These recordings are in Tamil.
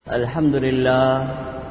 الحمد لله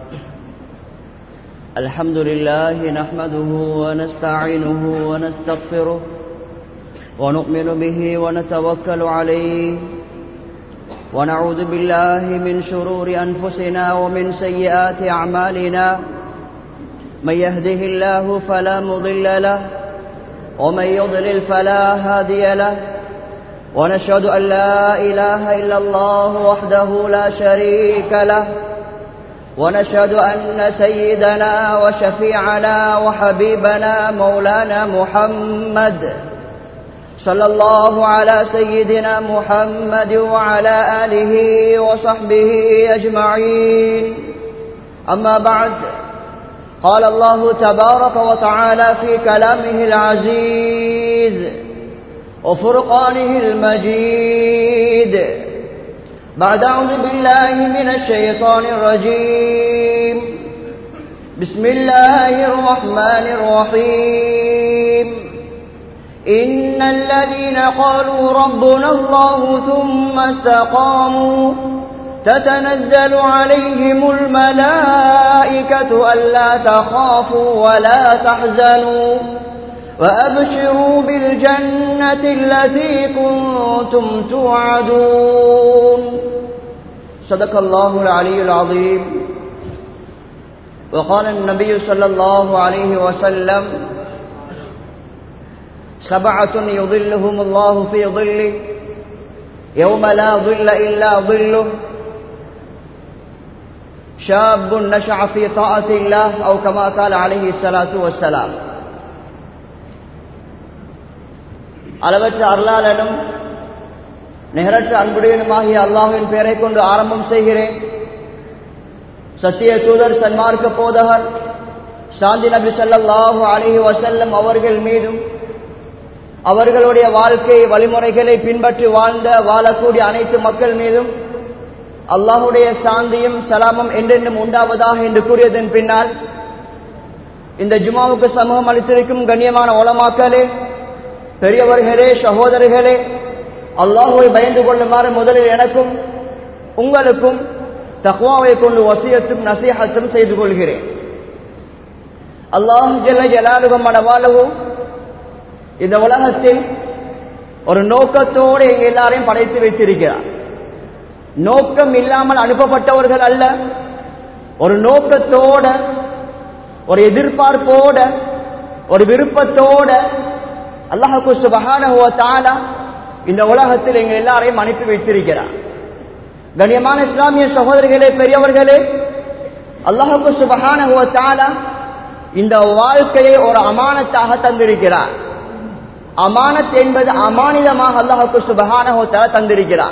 الحمد لله نحمده ونستعينه ونستغفره ونؤمن به ونتوكل عليه ونعوذ بالله من شرور أنفسنا ومن سيئات أعمالنا من يهده الله فلا مضل له ومن يضلل فلا هادي له ونشهد أن لا إله إلا الله وحده لا شريك له ونشهد أن سيدنا وشفيعنا وحبيبنا مولانا محمد صلى الله على سيدنا محمد وعلى آله وصحبه أجمعين أما بعد قال الله تبارك وتعالى في كلامه العزيز وفرقانه المجيد بعد أعوذ بالله من الشيطان الرجيم بسم الله الرحمن الرحيم إن الذين قالوا ربنا الله ثم استقاموا تتنزل عليهم الملائكة ألا تخافوا ولا تحزنوا وأبشروا بالجنة التي كنتم توعدون صدق الله العلي العظيم وقال النبي صلى الله عليه وسلم سبعة يظلهم الله في ظله يوم لا ظل إلا ظله شاب نشع في طاعة الله أو كما قال عليه الصلاة والسلام அளவற்ற அருளாளனும் நிகரற்ற அன்புடையனுமாகிய அல்லாஹின் பெயரை கொண்டு ஆரம்பம் செய்கிறேன் சத்திய தூதர் சன்மார்க்க போதகர் சாந்தி நபி சல்லாஹூ அலிஹி வசல்லம் அவர்கள் மீதும் அவர்களுடைய வாழ்க்கை வழிமுறைகளை பின்பற்றி வாழ்ந்த வாழக்கூடிய அனைத்து மக்கள் மீதும் அல்லாஹுடைய சாந்தியும் சலாமும் என்றென்றும் உண்டாவதாக என்று கூறியதன் பின்னால் இந்த ஜுமாவுக்கு சமூகம் அளித்திருக்கும் கண்ணியமான உளமாக்களே பெரியவர்களே சகோதரர்களே அல்லாஹுவை பயந்து கொள்ளுமாறு முதலில் எனக்கும் உங்களுக்கும் தக்வாவை கொண்டு வசியத்தும் நசீகத்தும் செய்து கொள்கிறேன் அல்லாஹ் ஜெல்ல ஜலாலுகம் மனவாளவும் இந்த உலகத்தில் ஒரு நோக்கத்தோடு எங்க எல்லாரையும் படைத்து வைத்திருக்கிறார் நோக்கம் இல்லாமல் அனுப்பப்பட்டவர்கள் அல்ல ஒரு நோக்கத்தோட ஒரு எதிர்பார்ப்போட ஒரு விருப்பத்தோட அல்லாஹு சுபகான இந்த உலகத்தில் எங்கள் எல்லாரையும் அனுப்பி வைத்திருக்கிறார் கண்ணியமான இஸ்லாமிய சகோதரிகளே பெரியவர்களே அல்லாஹு சுபகான இந்த வாழ்க்கையை ஒரு அமானத்தாக தந்திருக்கிறார் அமானத் என்பது அமானிதமாக அல்லாஹுக்கு சுபகான தந்திருக்கிறார்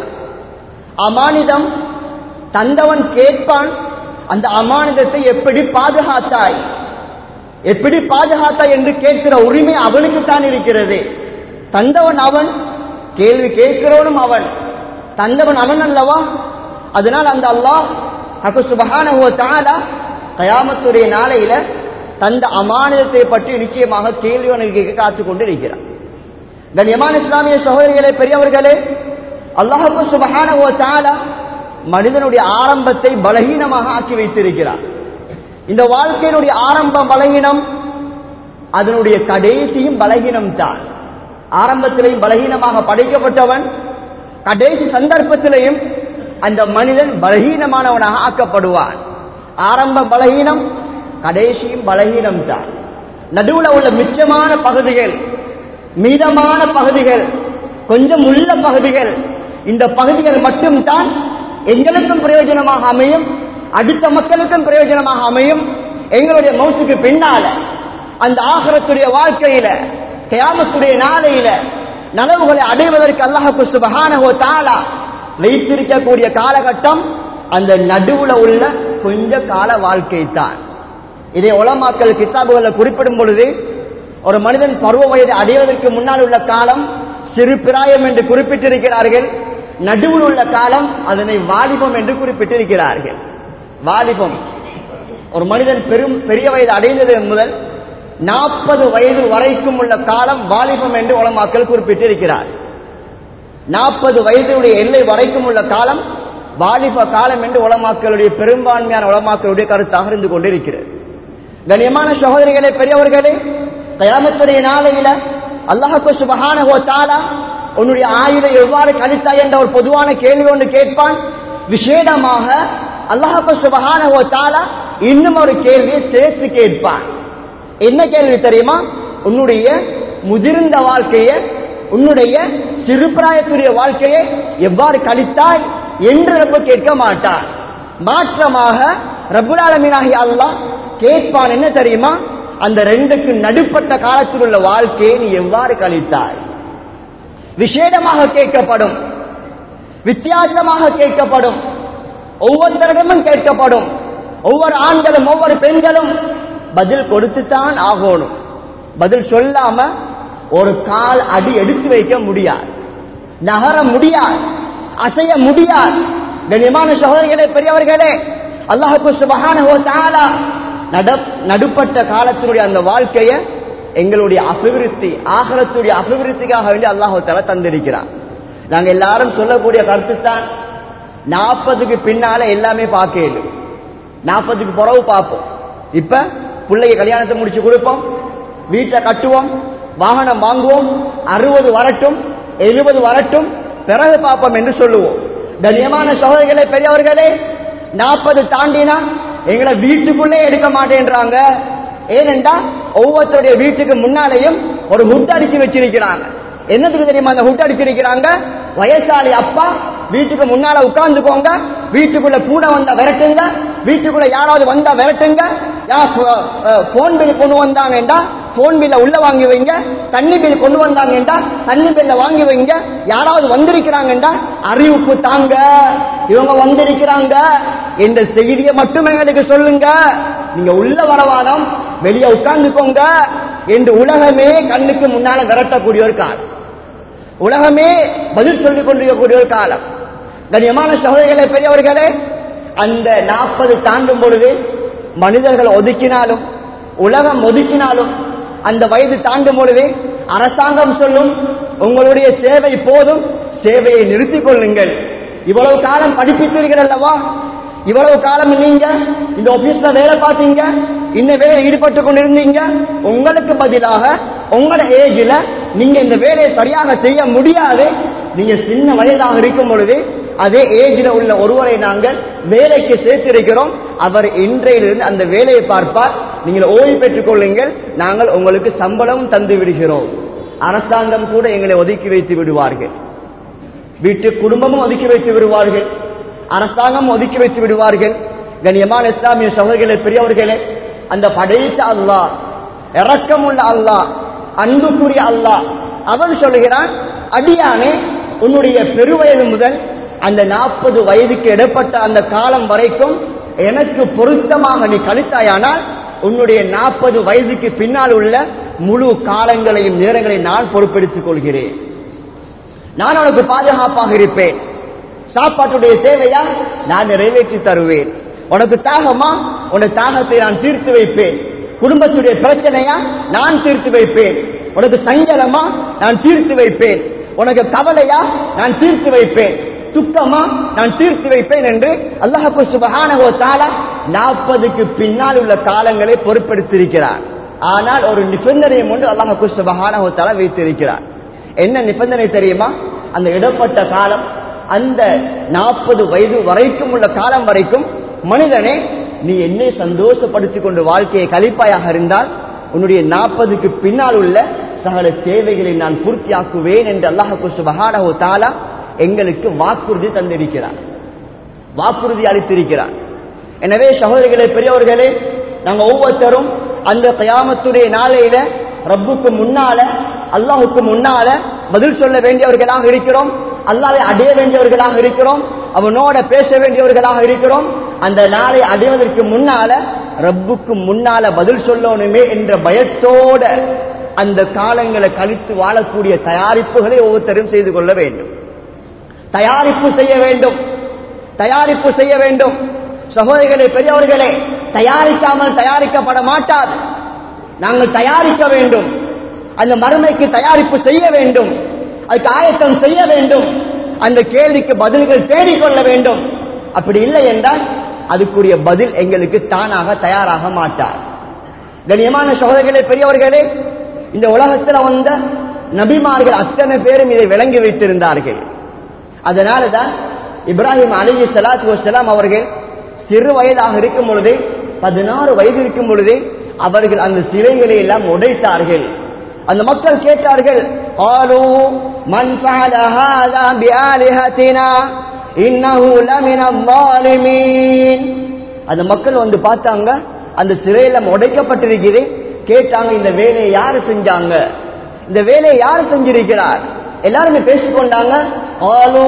அமானிதம் தந்தவன் கேட்பான் அந்த அமானிதத்தை எப்படி பாதுகாத்தாய் எப்படி பாதுகாத்தா என்று கேட்கிற உரிமை அவனுக்கு தான் இருக்கிறது தந்தவன் அவன் கேள்வி கேட்கிறவனும் அவன் தந்தவன் அவன் அல்லவா அதனால் அந்த அல்லாஹ் அகு சுபகான கயாமத்துடைய நாளையில தந்த அமானிதத்தை பற்றி நிச்சயமாக கேள்வி அவனுக்கு காத்து கொண்டு இருக்கிறான் கண்ணியமான இஸ்லாமிய சகோதரிகளே பெரியவர்களே அல்லாஹு சுபகான மனிதனுடைய ஆரம்பத்தை பலகீனமாக ஆக்கி வைத்திருக்கிறார் இந்த வாழ்க்கையினுடைய ஆரம்பம் பலகீனம் அதனுடைய கடைசியும் பலகீனம் தான் ஆரம்பத்திலையும் பலகீனமாக படைக்கப்பட்டவன் கடைசி சந்தர்ப்பத்திலையும் அந்த மனிதன் பலகீனமானவனாக ஆக்கப்படுவான் ஆரம்ப பலகீனம் கடைசியும் பலகீனம் தான் நடுவில் உள்ள மிச்சமான பகுதிகள் மீதமான பகுதிகள் கொஞ்சம் உள்ள பகுதிகள் இந்த பகுதிகள் மட்டும்தான் எங்களுக்கும் பிரயோஜனமாக அமையும் அடுத்த மக்களுக்கும் பிரயோஜனமாக அமையும் எங்களுடைய மௌத்துக்கு பின்னால அந்த ஆகரத்துடைய வாழ்க்கையில தியாமத்துடைய நாளையில நனவுகளை அடைவதற்கு அல்லாஹு சுபகானகோ தாலா வைத்திருக்கக்கூடிய காலகட்டம் அந்த நடுவுல உள்ள கொஞ்ச கால வாழ்க்கை தான் இதை உலமாக்கல் கித்தாபுகளை குறிப்பிடும் பொழுது ஒரு மனிதன் பருவ வயது அடைவதற்கு முன்னால் உள்ள காலம் சிறு பிராயம் என்று குறிப்பிட்டிருக்கிறார்கள் நடுவில் உள்ள காலம் அதனை வாலிபம் என்று குறிப்பிட்டிருக்கிறார்கள் வாலிபம் ஒரு மனிதன் பெரும் பெரிய வயது அடைந்தது முதல் நாற்பது வயது வரைக்கும் உள்ள காலம் வாலிபம் என்று உலமாக்கல் குறிப்பிட்டிருக்கிறார் நாற்பது வயதுடைய எல்லை வரைக்கும் உள்ள காலம் வாலிப காலம் என்று உலமாக்களுடைய பெரும்பான்மையான உலமாக்களுடைய கருத்தாக இருந்து கொண்டிருக்கிறது கண்ணியமான சகோதரிகளே பெரியவர்களே கயாமத்துடைய நாளையில அல்லாஹு சுபஹான தாலா உன்னுடைய ஆயுளை எவ்வாறு கழித்தாய் என்ற ஒரு பொதுவான கேள்வி ஒன்று கேட்பான் விசேடமாக அல்லாஹு சுபஹான தாலா இன்னும் ஒரு கேள்வியை சேர்த்து கேட்பான் என்ன கேள்வி தெரியுமா உன்னுடைய முதிர்ந்த வாழ்க்கையை உன்னுடைய சிறுபிராயத்துடைய வாழ்க்கையை எவ்வாறு கழித்தாய் என்று ரப்ப கேட்க மாட்டான் மாற்றமாக ரபுலாலமீனாகி அல்லாஹ் கேட்பான் என்ன தெரியுமா அந்த ரெண்டுக்கு நடுப்பட்ட காலத்தில் உள்ள வாழ்க்கையை நீ எவ்வாறு கழித்தாய் விசேடமாக கேட்கப்படும் வித்தியாசமாக கேட்கப்படும் ஒவ்வொருத்தரிடமும் கேட்கப்படும் ஒவ்வொரு ஆண்களும் ஒவ்வொரு பெண்களும் பதில் கொடுத்துத்தான் ஆகணும் பதில் சொல்லாம ஒரு கால் அடி எடுத்து வைக்க முடியாது நகர முடியாது அசைய முடியாது கண்ணியமான சகோதரிகளே பெரியவர்களே அல்லாஹு சுபஹான நடுப்பட்ட காலத்தினுடைய அந்த வாழ்க்கையை எங்களுடைய அபிவிருத்தி ஆகலத்துடைய அபிவிருத்திக்காக வேண்டி அல்லாஹு தலா தந்திருக்கிறான் நாங்க எல்லாரும் சொல்லக்கூடிய கருத்து தான் நாற்பதுக்கு பின்னால எல்லாமே பார்க்கல நாற்பதுக்கு பிறகு பார்ப்போம் இப்ப பிள்ளைய கல்யாணத்தை முடிச்சு கொடுப்போம் வீட்டை கட்டுவோம் வாகனம் வாங்குவோம் அறுபது வரட்டும் எழுபது வரட்டும் பிறகு பார்ப்போம் என்று சொல்லுவோம் கண்ணியமான சகோதரிகளே பெரியவர்களே நாற்பது தாண்டினா எங்களை வீட்டுக்குள்ளே எடுக்க மாட்டேன்றாங்க ஏனென்றா ஒவ்வொருத்தருடைய வீட்டுக்கு முன்னாலேயும் ஒரு ஹுட் அடிச்சு வச்சிருக்கிறாங்க என்னதுக்கு தெரியுமா அந்த ஹுட் அடிச்சிருக்கிறாங்க வயசாளி அப்பா வீட்டுக்கு முன்னால உட்கார்ந்துக்கோங்க வீட்டுக்குள்ள பூனை வந்தா விரட்டுங்க வீட்டுக்குள்ள யாராவது வந்தா விரட்டுங்க போன் பில் கொண்டு வந்தாங்கடா போன் பில்ல உள்ள வாங்கி வைங்க தண்ணி பில் கொண்டு வந்தாங்கடா தண்ணி பில்ல வாங்கி வைங்க யாராவது வந்திருக்கிறாங்கடா அறிவிப்பு தாங்க இவங்க வந்திருக்கிறாங்க என்ற செய்தியை மட்டும் எங்களுக்கு சொல்லுங்க நீங்க உள்ள வரவானம் வெளியே உட்கார்ந்துக்கோங்க என்று உலகமே கண்ணுக்கு முன்னால விரட்டக்கூடிய ஒரு காலம் உலகமே பதில் சொல்லிக் கொண்டிருக்கக்கூடிய ஒரு காலம் கண்ணியமான சகோதரிகளே பெரியவர்களே அந்த நாற்பது தாண்டும் பொழுது மனிதர்கள் ஒதுக்கினாலும் உலகம் ஒதுக்கினாலும் அந்த வயது தாண்டும் பொழுது அரசாங்கம் சொல்லும் உங்களுடைய சேவை போதும் சேவையை நிறுத்திக் கொள்ளுங்கள் இவ்வளவு காலம் படிப்பித்தீர்கள் அல்லவா இவ்வளவு காலம் நீங்க இந்த ஆபீஸ்ல வேலை பார்த்தீங்க இந்த வேலை ஈடுபட்டு கொண்டிருந்தீங்க உங்களுக்கு பதிலாக உங்களோட ஏஜ்ல நீங்க இந்த வேலையை சரியாக செய்ய முடியாது நீங்க சின்ன வயதாக இருக்கும் பொழுது அதே ஏஜ்ல உள்ள ஒருவரை நாங்கள் வேலைக்கு சேர்த்திருக்கிறோம் அவர் இன்றையிலிருந்து அந்த வேலையை பார்ப்பார் நீங்கள் ஓய்வு பெற்றுக் கொள்ளுங்கள் நாங்கள் உங்களுக்கு சம்பளம் தந்து விடுகிறோம் அரசாங்கம் கூட எங்களை ஒதுக்கி வைத்து விடுவார்கள் வீட்டு குடும்பமும் ஒதுக்கி வைத்து விடுவார்கள் அரசாங்கம் ஒதுக்கி வைத்து விடுவார்கள் கண்ணியமான இஸ்லாமிய சகோதரர்களே பெரியவர்களே அந்த படைத்த அல்லாஹ் இரக்கமுள்ள அல்லாஹ் அன்புக்குரிய அல்லாஹ் அவன் சொல்லுகிறான் அடியானே உன்னுடைய பெருவயது முதல் அந்த நாற்பது வயதுக்கு இடப்பட்ட அந்த காலம் வரைக்கும் எனக்கு பொருத்தமாக நீ கழித்தாயானால் உன்னுடைய நாற்பது வயதுக்கு பின்னால் உள்ள முழு காலங்களையும் நேரங்களையும் நான் பொறுப்பெடுத்துக் கொள்கிறேன் நான் உனக்கு பாதுகாப்பாக இருப்பேன் சாப்பாட்டுடைய சேவையா நான் நிறைவேற்றி தருவேன் உனக்கு தாகமா உனக்கு தாகத்தை நான் தீர்த்து வைப்பேன் குடும்பத்துடைய பிரச்சனையா நான் தீர்த்து வைப்பேன் உனக்கு சஞ்சலமா நான் தீர்த்து வைப்பேன் உனக்கு கவலையா நான் தீர்த்து வைப்பேன் துக்கமா நான் தீர்த்து வைப்பேன் என்று அல்லாஹு சுபஹானஹு தஆலா நாற்பதுக்கு பின்னால் உள்ள காலங்களை பொறுப்பெடுத்திருக்கிறார் ஆனால் ஒரு நிபந்தனையும் ஒன்று அல்லாஹு சுபஹானஹு தஆலா வைத்திருக்கிறார் என்ன நிபந்தனை தெரியுமா அந்த இடப்பட்ட காலம் அந்த நாற்பது வயது வரைக்கும் உள்ள காலம் வரைக்கும் மனிதனே நீ என்னை சந்தோஷப்படுத்திக் கொண்டு வாழ்க்கையை கழிப்பாயாக இருந்தால் உன்னுடைய நாற்பதுக்கு பின்னால் உள்ள சகல தேவைகளை நான் பூர்த்தியாக்குவேன் என்று அல்லாஹு சுபஹானஹு தாலா எங்களுக்கு வாக்குறுதி தந்திருக்கிறார் வாக்குறுதி அளித்திருக்கிறார் எனவே சகோதரிகளே பெரியவர்களே நாங்க ஒவ்வொருத்தரும் அந்த கயாமத்துடைய நாளையில ரப்புக்கு முன்னால அல்லாஹுக்கு முன்னால பதில் சொல்ல வேண்டியவர்களாக இருக்கிறோம் அல்லாவை அடைய வேண்டியவர்களாக இருக்கிறோம் அவனோட பேச வேண்டியவர்களாக இருக்கிறோம் அந்த நாளை அடைவதற்கு முன்னால ரப்புக்கு முன்னால பதில் சொல்லணுமே என்ற பயத்தோட அந்த காலங்களை கழித்து வாழக்கூடிய தயாரிப்புகளை ஒவ்வொருத்தரும் செய்து கொள்ள வேண்டும் தயாரிப்பு செய்ய வேண்டும் தயாரிப்பு செய்ய வேண்டும் சகோதரிகளே பெரியவர்களே தயாரிக்காமல் தயாரிக்கப்பட மாட்டாது நாங்கள் தயாரிக்க வேண்டும் அந்த மறுமைக்கு தயாரிப்பு செய்ய வேண்டும் அதுக்கு ஆயத்தம் செய்ய வேண்டும் அந்த கேள்விக்கு பதில்கள் தேடிக்கொள்ள வேண்டும் அப்படி இல்லை என்றால் அதுக்குரிய பதில் எங்களுக்கு தானாக தயாராக மாட்டார் கண்ணியமான சகோதரர்களே பெரியவர்களே இந்த உலகத்தில் வந்த நபிமார்கள் அத்தனை பேரும் இதை விளங்கி வைத்திருந்தார்கள் அதனால தான் இப்ராஹிம் அலி சலாத்து வசலாம் அவர்கள் சிறு வயதாக இருக்கும் பொழுதே பதினாறு வயது இருக்கும் பொழுதே அவர்கள் அந்த சிலைகளை எல்லாம் உடைத்தார்கள் அந்த மக்கள் கேட்டார்கள் ஆலோ மன் ஃபஅல ஹாதா பிஆலிஹத்தினா இன்னஹு லமின ظالمين அந்த மக்கள் வந்து பார்த்தாங்க அந்த சிலையில உடைக்கப்பட்டிருக்கிறது கேட்டாங்க இந்த வேலையை யாரு செஞ்சாங்க இந்த வேலையை யாரு செஞ்சிருக்கிறார் எல்லாருமே பேசிக்கொண்டாங்க ஆலோ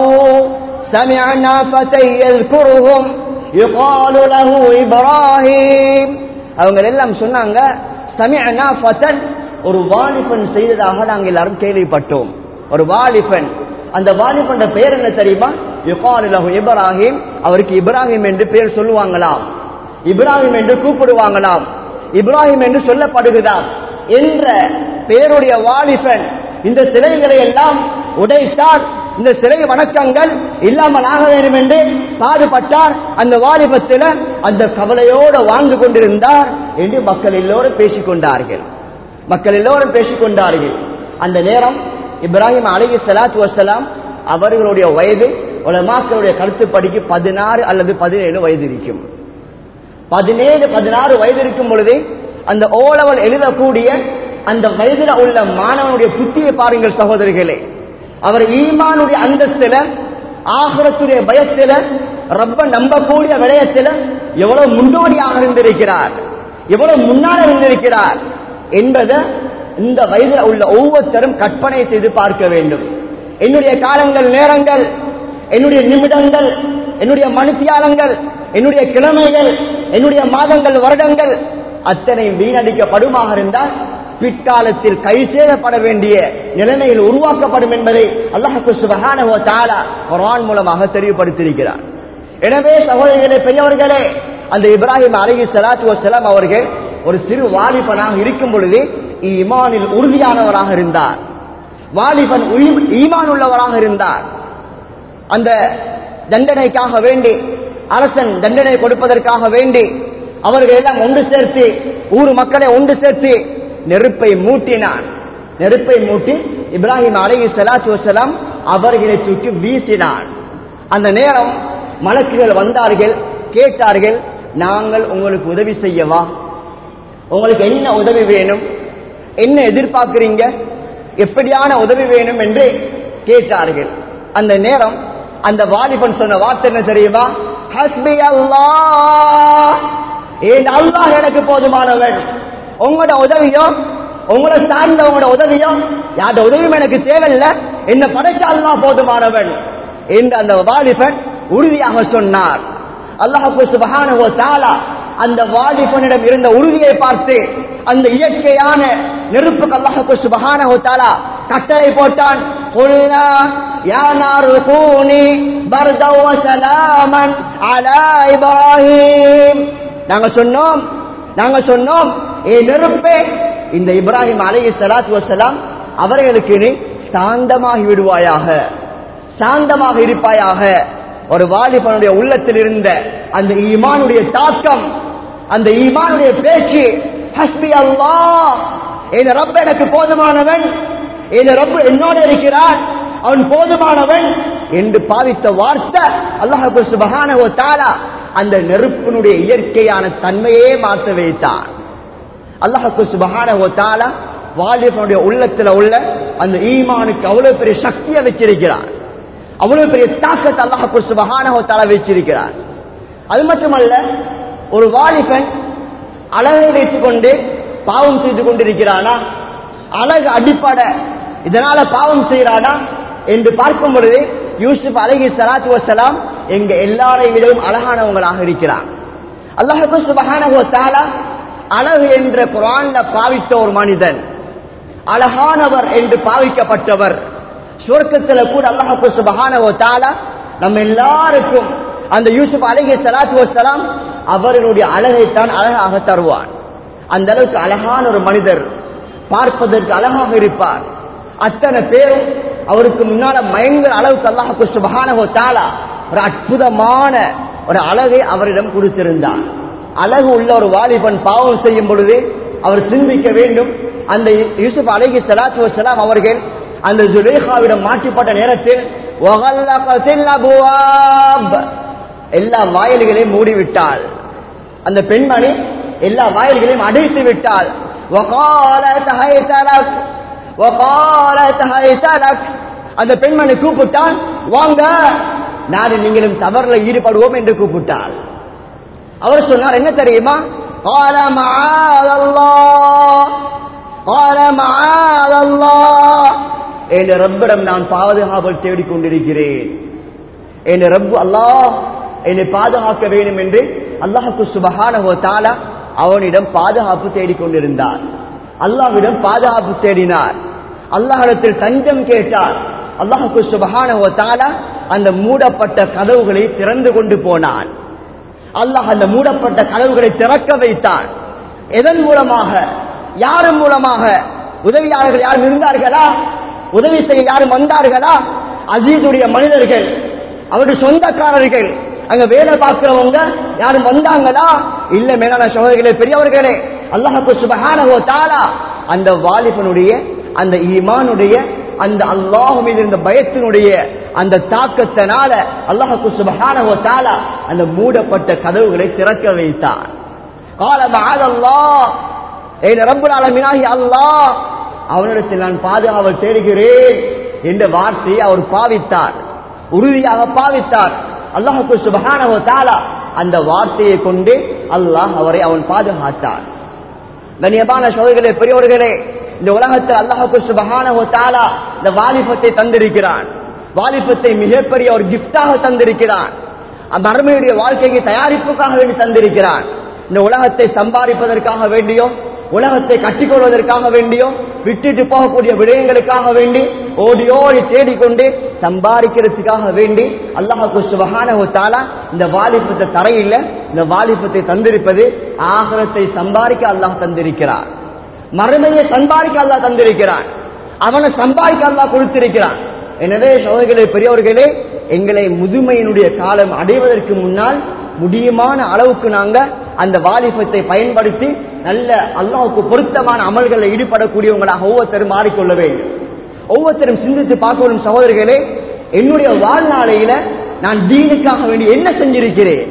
سمعنا فتى يذكرهم يقال له இப்ராஹிம் அவங்க எல்லாம் சொன்னாங்க சமிஅனா ஃபதன் ஒரு வாலிபன் செய்ததாக நாங்கள் எல்லாரும் கேள்விப்பட்டோம் ஒரு வாலிபன் அந்த வாலிபன் பெயர் என்ன தெரியுமா யுகாலு லஹு இப்ராஹிம் அவருக்கு இப்ராஹிம் என்று பெயர் சொல்லுவாங்களாம் இப்ராஹிம் என்று கூப்பிடுவாங்களாம் இப்ராஹிம் என்று சொல்லப்படுகிறார் என்ற பெயருடைய வாலிபன் இந்த சிலைகளை எல்லாம் உடைத்தார் இந்த சிலை வணக்கங்கள் இல்லாமல் ஆக வேண்டும் என்று பாடுபட்டார் அந்த வாலிபத்தில் அந்த கவலையோடு வாழ்ந்து கொண்டிருந்தார் என்று மக்கள் எல்லோரும் பேசிக் கொண்டார்கள் மக்கள் எல்லோரும் பேசிக் கொண்டார்கள் அந்த நேரம் இப்ராஹிம் அலி சலாத்து வசலாம் அவர்களுடைய வயது உலமாக்களுடைய கருத்துப்படிக்கு பதினாறு அல்லது பதினேழு வயது இருக்கும் பதினேழு பதினாறு வயது இருக்கும் பொழுது அந்த ஓலவல் எழுதக்கூடிய அந்த வயதில் உள்ள மாணவனுடைய புத்தியை பாருங்கள் சகோதரிகளே அவர் ஈமானுடைய அந்தஸ்துல ஆகுரத்துடைய பயத்தில ரொம்ப நம்பக்கூடிய விடயத்தில எவ்வளவு முன்னோடியாக இருந்திருக்கிறார் எவ்வளவு முன்னால் இருந்திருக்கிறார் என்பதை இந்த வயதில் உள்ள ஒவ்வொருத்தரும் கற்பனை செய்து பார்க்க வேண்டும் என்னுடைய காலங்கள் நேரங்கள் என்னுடைய நிமிடங்கள் என்னுடைய மனுத்தியாலங்கள் என்னுடைய கிழமைகள் என்னுடைய மாதங்கள் வருடங்கள் அத்தனை வீணடிக்கப்படுமாக இருந்தால் பிற்காலத்தில் கை சேதப்பட வேண்டிய நிலைமையில் உருவாக்கப்படும் என்பதை அல்லாஹு சுபஹானஹு தஆலா குர்ஆன் மூலமாக தெளிவுபடுத்தியிருக்கிறார் எனவே சகோதரிகளே பெரியவர்களே அந்த இப்ராஹிம் அலைஹி ஸலாத்து வஸலாம் அவர்கள் ஒரு சிறு வாலிபனாக இருக்கும் பொழுது ஈமானில் உறுதியானவராக இருந்தார் வாலிபன் உயி- ஈமான் உள்ளவராக இருந்தார் அந்த தண்டனைக்காக வேண்டி அரசன் தண்டனை கொடுப்பதற்காக வேண்டி அவர்கள் எல்லாம் ஒன்று சேர்த்து ஊர் மக்களை ஒன்று சேர்த்து நெருப்பை மூட்டினான் நெருப்பை மூட்டி இப்ராஹிம் அலைஹி ஸலாத்து வஸலாம் அவர்களை சுற்றி வீசினான் அந்த நேரம் மலக்குகள் வந்தார்கள் கேட்டார்கள் நாங்கள் உங்களுக்கு உதவி செய்யவா உங்களுக்கு என்ன உதவி வேணும் என்ன எதிர்பார்க்கிறீங்க எப்படியான உதவி வேணும் என்று கேட்டார்கள் அந்த நேரம் அந்த வாலிபன் சொன்ன வார்த்தை என்ன தெரியுமா ஹஸ்பி அல்லாஹ் ஏன் அல்லாஹ் எனக்கு போதுமானவன் உங்களோட உதவியோ உங்களை சார்ந்தவங்களோட உதவியோ யாரோட உதவியும் எனக்கு தேவையில்லை என்ன படைச்ச அல்லாஹ் போதுமானவன் என்று அந்த வாலிபன் உறுதியாக சொன்னார் அல்லாஹு சுபஹானஹு வ தஆலா அந்த வாலிபனிடம் இருந்த உறுதியை பார்த்து அந்த இயற்கையான நெருப்புக்கு அல்லாஹு சுபஹானஹு வ தஆலா கட்டளை போட்டான் குல்னா யா நாரு கூனி பர்தா வ சலாமன் அலா இப்ராஹிம் நாங்க சொன்னோம் நாங்க சொன்னோம் ஏ நெருப்பே இந்த இப்ராஹிம் அலைஹி ஸலாத்து வஸலாம் அவர்களுக்கு நீ சாந்தமாகி விடுவாயாக சாந்தமாக இருப்பாயாக ஒரு வாலிபனுடைய உள்ளத்தில் இருந்த அந்த ஈமானுடைய தாக்கம் அந்த ஈமானுடைய பேச்சு ஹஸ்பி அல்லாஹ் என் ரப்ப எனக்கு போதுமானவன் என் ரப்ப என்னோடு இருக்கிறான் அவன் போதுமானவன் என்று பாவித்த வார்த்தை அல்லாஹு சுபஹானஹு வ தஆலா அந்த நெருப்பினுடைய இயற்கையான தன்மையே மாற்ற வைத்தான் அல்லாஹு சுபஹானஹு வ தஆலா வாலிபனுடைய உள்ளத்துல உள்ள அந்த ஈமானுக்கு அவ்வளவு பெரிய சக்தியை வச்சிருக்கிறான் அவ்வளவு பெரிய தாக்கத்தை அல்லாஹு சுபஹானஹு தஆலா வச்சிருக்கிறார் அது மட்டுமல்ல ஒரு வாலிபன் அழகை வைத்துக் கொண்டு பாவம் செய்து கொண்டிருக்கிறானா அழகு அடிப்படை இதனால பாவம் செய்யறானா என்று பார்க்கும் பொழுது யூசுப் அலஹி சலாத்து வசலாம் எங்க எல்லாரை விடவும் அழகானவங்களாக இருக்கிறார் அல்லாஹு சுபஹானஹு வ தஆலா அழகு என்ற குரான்ல பாவித்த ஒரு மனிதன் அழகானவர் என்று பாவிக்கப்பட்டவர் சுவர்க்கத்தில் கூட அல்லாஹு சுபஹானஹு வ தஆலா நம்ம எல்லாருக்கும் அந்த யூசுப் அலைஹி ஸலாத்து வஸலாம் அவர்களுடைய அழகைத்தான் அழகாக தருவான் அந்த அளவுக்கு அழகான ஒரு மனிதர் பார்ப்பதற்கு அழகாக இருப்பார் அத்தனை பேரும் அவருக்கு முன்னால மயங்குற அளவுக்கு அல்லாஹு சுபஹானஹு வ தஆலா ஒரு அற்புதமான ஒரு அழகை அவரிடம் கொடுத்திருந்தார் அழகு உள்ள ஒரு வாலிபன் பாவம் செய்யும் பொழுது அவர் சிந்திக்க வேண்டும் அந்த யூசுப் அலைஹி ஸலாத்து வஸலாம் அவர்கள் அந்த ஜுலேஹாவிடம் மாட்டிப்பட்ட நேரத்தில் வகல்லகத்தில் அபுவாப் எல்லா வாயில்களையும் மூடிவிட்டாள் அந்த பெண்மணி எல்லா வாயில்களையும் அடைத்து விட்டாள் وقالت هيت لك وقالت هيت لك அந்த பெண்மணி கூப்பிட்டால் வாங்க நான் நீங்களும் தவறுல ஈடுபடுவோம் என்று கூப்பிட்டாள் அவர் சொன்னார் என்ன தெரியுமா قال معاذ الله قال معاذ الله என் ரப்பிடம் நான் பாதுகாவல் தேடிக் கொண்டிருக்கிறேன் என் ரப்பு அல்லாஹ் என்னை பாதுகாக்க வேண்டும் என்று அல்லாஹுக்கு சுபஹானஹு தஆலா அவனிடம் பாதுகாப்பு தேடிக் கொண்டிருந்தார் அல்லாஹ்விடம் பாதுகாப்பு தேடினார் அல்லாஹ்விடத்தில் தஞ்சம் கேட்டார் அல்லாஹுக்கு சுபஹானஹு தஆலா அந்த மூடப்பட்ட கதவுகளை திறந்து கொண்டு போனான் அல்லாஹ் அந்த மூடப்பட்ட கதவுகளை திறக்க வைத்தான் எதன் மூலமாக யாரும் மூலமாக உதவியாளர்கள் யாரும் இருந்தார்களா உதவி செய்ய யாரும் வந்தார்களா அஜீதுடைய மனிதர்கள் அவருடைய சொந்தக்காரர்கள் அங்க வேலை பார்க்கிறவங்க யாரும் வந்தாங்களா இல்ல மேலான சகோதரிகளே பெரியவர்களே அல்லாஹு சுபஹானஹு தஆலா அந்த வாலிபனுடைய அந்த ஈமானுடைய அந்த அல்லாஹ் மீது இருந்த பயத்தினுடைய அந்த தாக்கத்தினால அல்லாஹு சுபஹானஹு தஆலா அந்த மூடப்பட்ட கதவுகளை திறக்க வைத்தான் قال معاذ الله ஏன் ரப்பல் ஆலமீனாகி அல்லாஹ் அவனிடத்தில் நான் பாதுகாவல் தேடுகிறேன் என்ற வார்த்தையை அவர் பாவித்தார் உறுதியாக பாவித்தார் அல்லாஹுக்கு சுபஹானஹு தஆலா அந்த வார்த்தையை கொண்டு அல்லாஹ் அவரை அவன் பாதுகாத்தார் கண்ணியமான சோதர்களே பெரியவர்களே இந்த உலகத்தில் அல்லாஹுக்கு சுபஹானஹு தஆலா இந்த வாலிபத்தை தந்திருக்கிறான் வாலிபத்தை மிகப்பெரிய ஒரு கிஃப்டாக தந்திருக்கிறான் அந்த அருமையுடைய வாழ்க்கைக்கு தயாரிப்புக்காக வேண்டி தந்திருக்கிறான் இந்த உலகத்தை சம்பாதிப்பதற்காக வேண்டியோ உலகத்தை கட்டிக்கொள்வதற்காக வேண்டியோ விட்டுட்டு போகக்கூடிய விடயங்களுக்காக வேண்டி ஓடி ஓடி தேடிக்கொண்டு சம்பாதிக்கிறதுக்காக வேண்டி அல்லாஹு சுபஹானஹு தஆலா இந்த வாலிபத்தை தரையில்ல இந்த வாலிபத்தை தந்திருப்பது ஆகரத்தை சம்பாதிக்க அல்லாஹ் தந்திருக்கிறார் மறுமையை சம்பாதிக்க அல்லாஹ் தந்திருக்கிறான் அவனை சம்பாதிக்க அல்லாஹ் கொடுத்திருக்கிறான் எனவே சோதர்களே பெரியவர்களே எங்களை முதுமையினுடைய காலம் அடைவதற்கு முன்னால் முடியுமான அளவுக்கு நாங்க அந்த வாலிபத்தை பயன்படுத்தி நல்ல அல்லாஹுக்கு பொருத்தமான அமல்களில் ஈடுபடக்கூடியவங்களாக ஒவ்வொருத்தரும் மாறிக்கொள்ள வேண்டும் ஒவ்வொருத்தரும் சிந்தித்து பார்க்கணும் சகோதரர்களே என்னுடைய வாழ்நாளையில நான் தீனுக்காக வேண்டி என்ன செஞ்சிருக்கிறேன்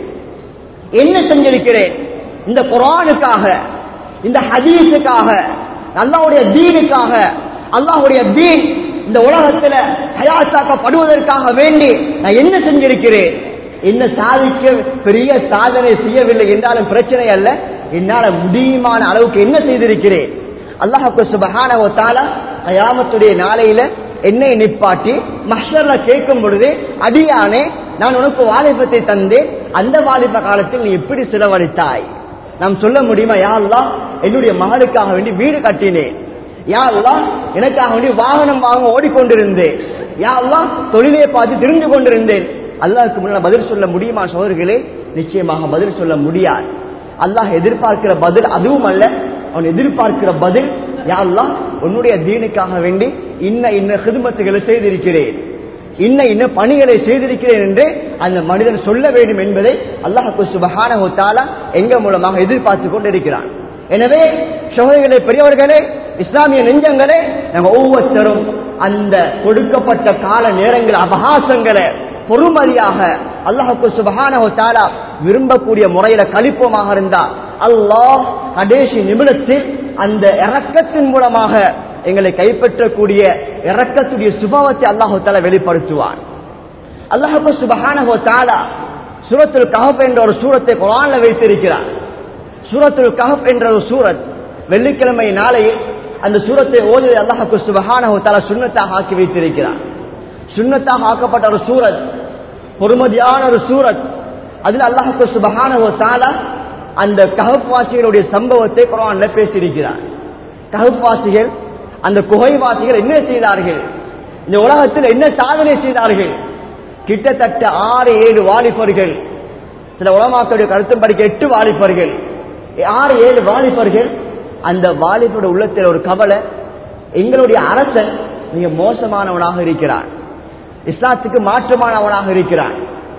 என்ன செஞ்சிருக்கிறேன் இந்த குரானுக்காக இந்த ஹதீஸுக்காக அல்லாஹ்வுடைய தீனுக்காக அல்லாஹ்வுடைய தீன் இந்த உலகத்துல ஹயாத்தாக்கப்படுவதற்காக வேண்டி நான் என்ன செஞ்சிருக்கிறேன் என்ன சாதிக்க பெரிய சாதனை செய்யவில்லை என்றாலும் பிரச்சனை அல்ல என்னால முடியுமான அளவுக்கு என்ன செய்திருக்கிறேன் அல்லாஹுக்கு சுபஹானஹு தஆலா கயாமத்துடைய நாளையில என்னை நிப்பாட்டி மஹ்ஷர்ல கேட்கும் பொழுது அடியானே நான் உனக்கு வாலிபத்தை தந்தேன் அந்த வாலிப காலத்தில் நீ எப்படி செலவழித்தாய் நாம் சொல்ல முடியுமா யா அல்லாஹ் என்னுடைய மகளுக்காக வேண்டி வீடு கட்டினேன் யா அல்லாஹ் எனக்காக வேண்டி வாகனம் வாங்க ஓடிக்கொண்டிருந்தேன் யா அல்லாஹ் தொழிலை பார்த்து தெரிந்து கொண்டிருந்தேன் அல்லாஹ்க்கு முன்னால பதில் சொல்ல முடியுமா சோதர்களே நிச்சயமாக பதில் சொல்ல முடியாது அல்லாஹ் எதிர்பார்க்கிற பதில் அதுவும் அல்ல அவன் எதிர்பார்க்கிற பதில் யா அல்லாஹ் உன்னுடைய தீனுக்காக வேண்டி இன்ன இன்ன ஹிதுமத்துகளை செய்திருக்கிறேன் இன்ன இன்ன பணிகளை செய்திருக்கிறேன் என்று அந்த மனிதன் சொல்ல வேண்டும் என்பதை அல்லாஹு சுபஹானஹு தஆலா எங்க மூலமாக எதிர்பார்த்து கொண்டிருக்கிறான் எனவே சகோதரிகளே பெரியவர்களே இஸ்லாமிய நெஞ்சங்களே நாங்கள் ஒவ்வொருத்தரும் அந்த கொடுக்கப்பட்ட கால நேரங்கள் அபகாசங்களை பொறுமதியாக அல்லாஹுக்கு சுபஹானஹு தஆலா விரும்பக்கூடிய முறையில கழிப்போமாக இருந்தா அல்லாஹ் கடைசி நிமிடத்தில் அந்த இறக்கத்தின் மூலமாக எங்களை கைப்பற்றக்கூடிய இறக்கத்துடைய சுபாவத்தை அல்லாஹு தாலா வெளிப்படுத்துவான் அல்லாஹு சுபஹானஹு தஆலா சூரத்துல் கஹப் என்ற ஒரு சூரத்தை குர்ஆன்ல வைத்திருக்கிறார் சூரத்துல் கஹப் என்ற ஒரு சூரத் வெள்ளிக்கிழமை நாளையில் அந்த சூரத்தை ஓதி அல்லாஹு சுபஹானஹு தஆலா சுன்னத்தாக ஆக்கி வைத்திருக்கிறார் சுன்னத்தாக ஆக்கப்பட்ட ஒரு சூரத் பொறுமதியான ஒரு சூரத் அதில் அல்லாஹு சுபஹானஹு தஆலா அந்த கஹப் வாசிகளுடைய சம்பவத்தை குர்ஆன்ல பேசியிருக்கிறார் கஹப் வாசிகள் அந்த குகைவாசிகள் என்ன செய்தார்கள் இந்த உலகத்தில் என்ன சாதனை செய்தார்கள் கிட்டத்தட்ட ஆறு ஏழு வாலிபர்கள் சில உலமாக்களுடைய கருத்துப்படிக்க எட்டு வாலிபர்கள் ஆறு ஏழு வாலிபர்கள் அந்த வாலிபருடைய உள்ளத்தில் ஒரு கவலை எங்களுடைய அரசன் மிக மோசமானவனாக இருக்கிறான் இஸ்லாத்துக்கு மாற்றமானவனாக இருக்கிறான்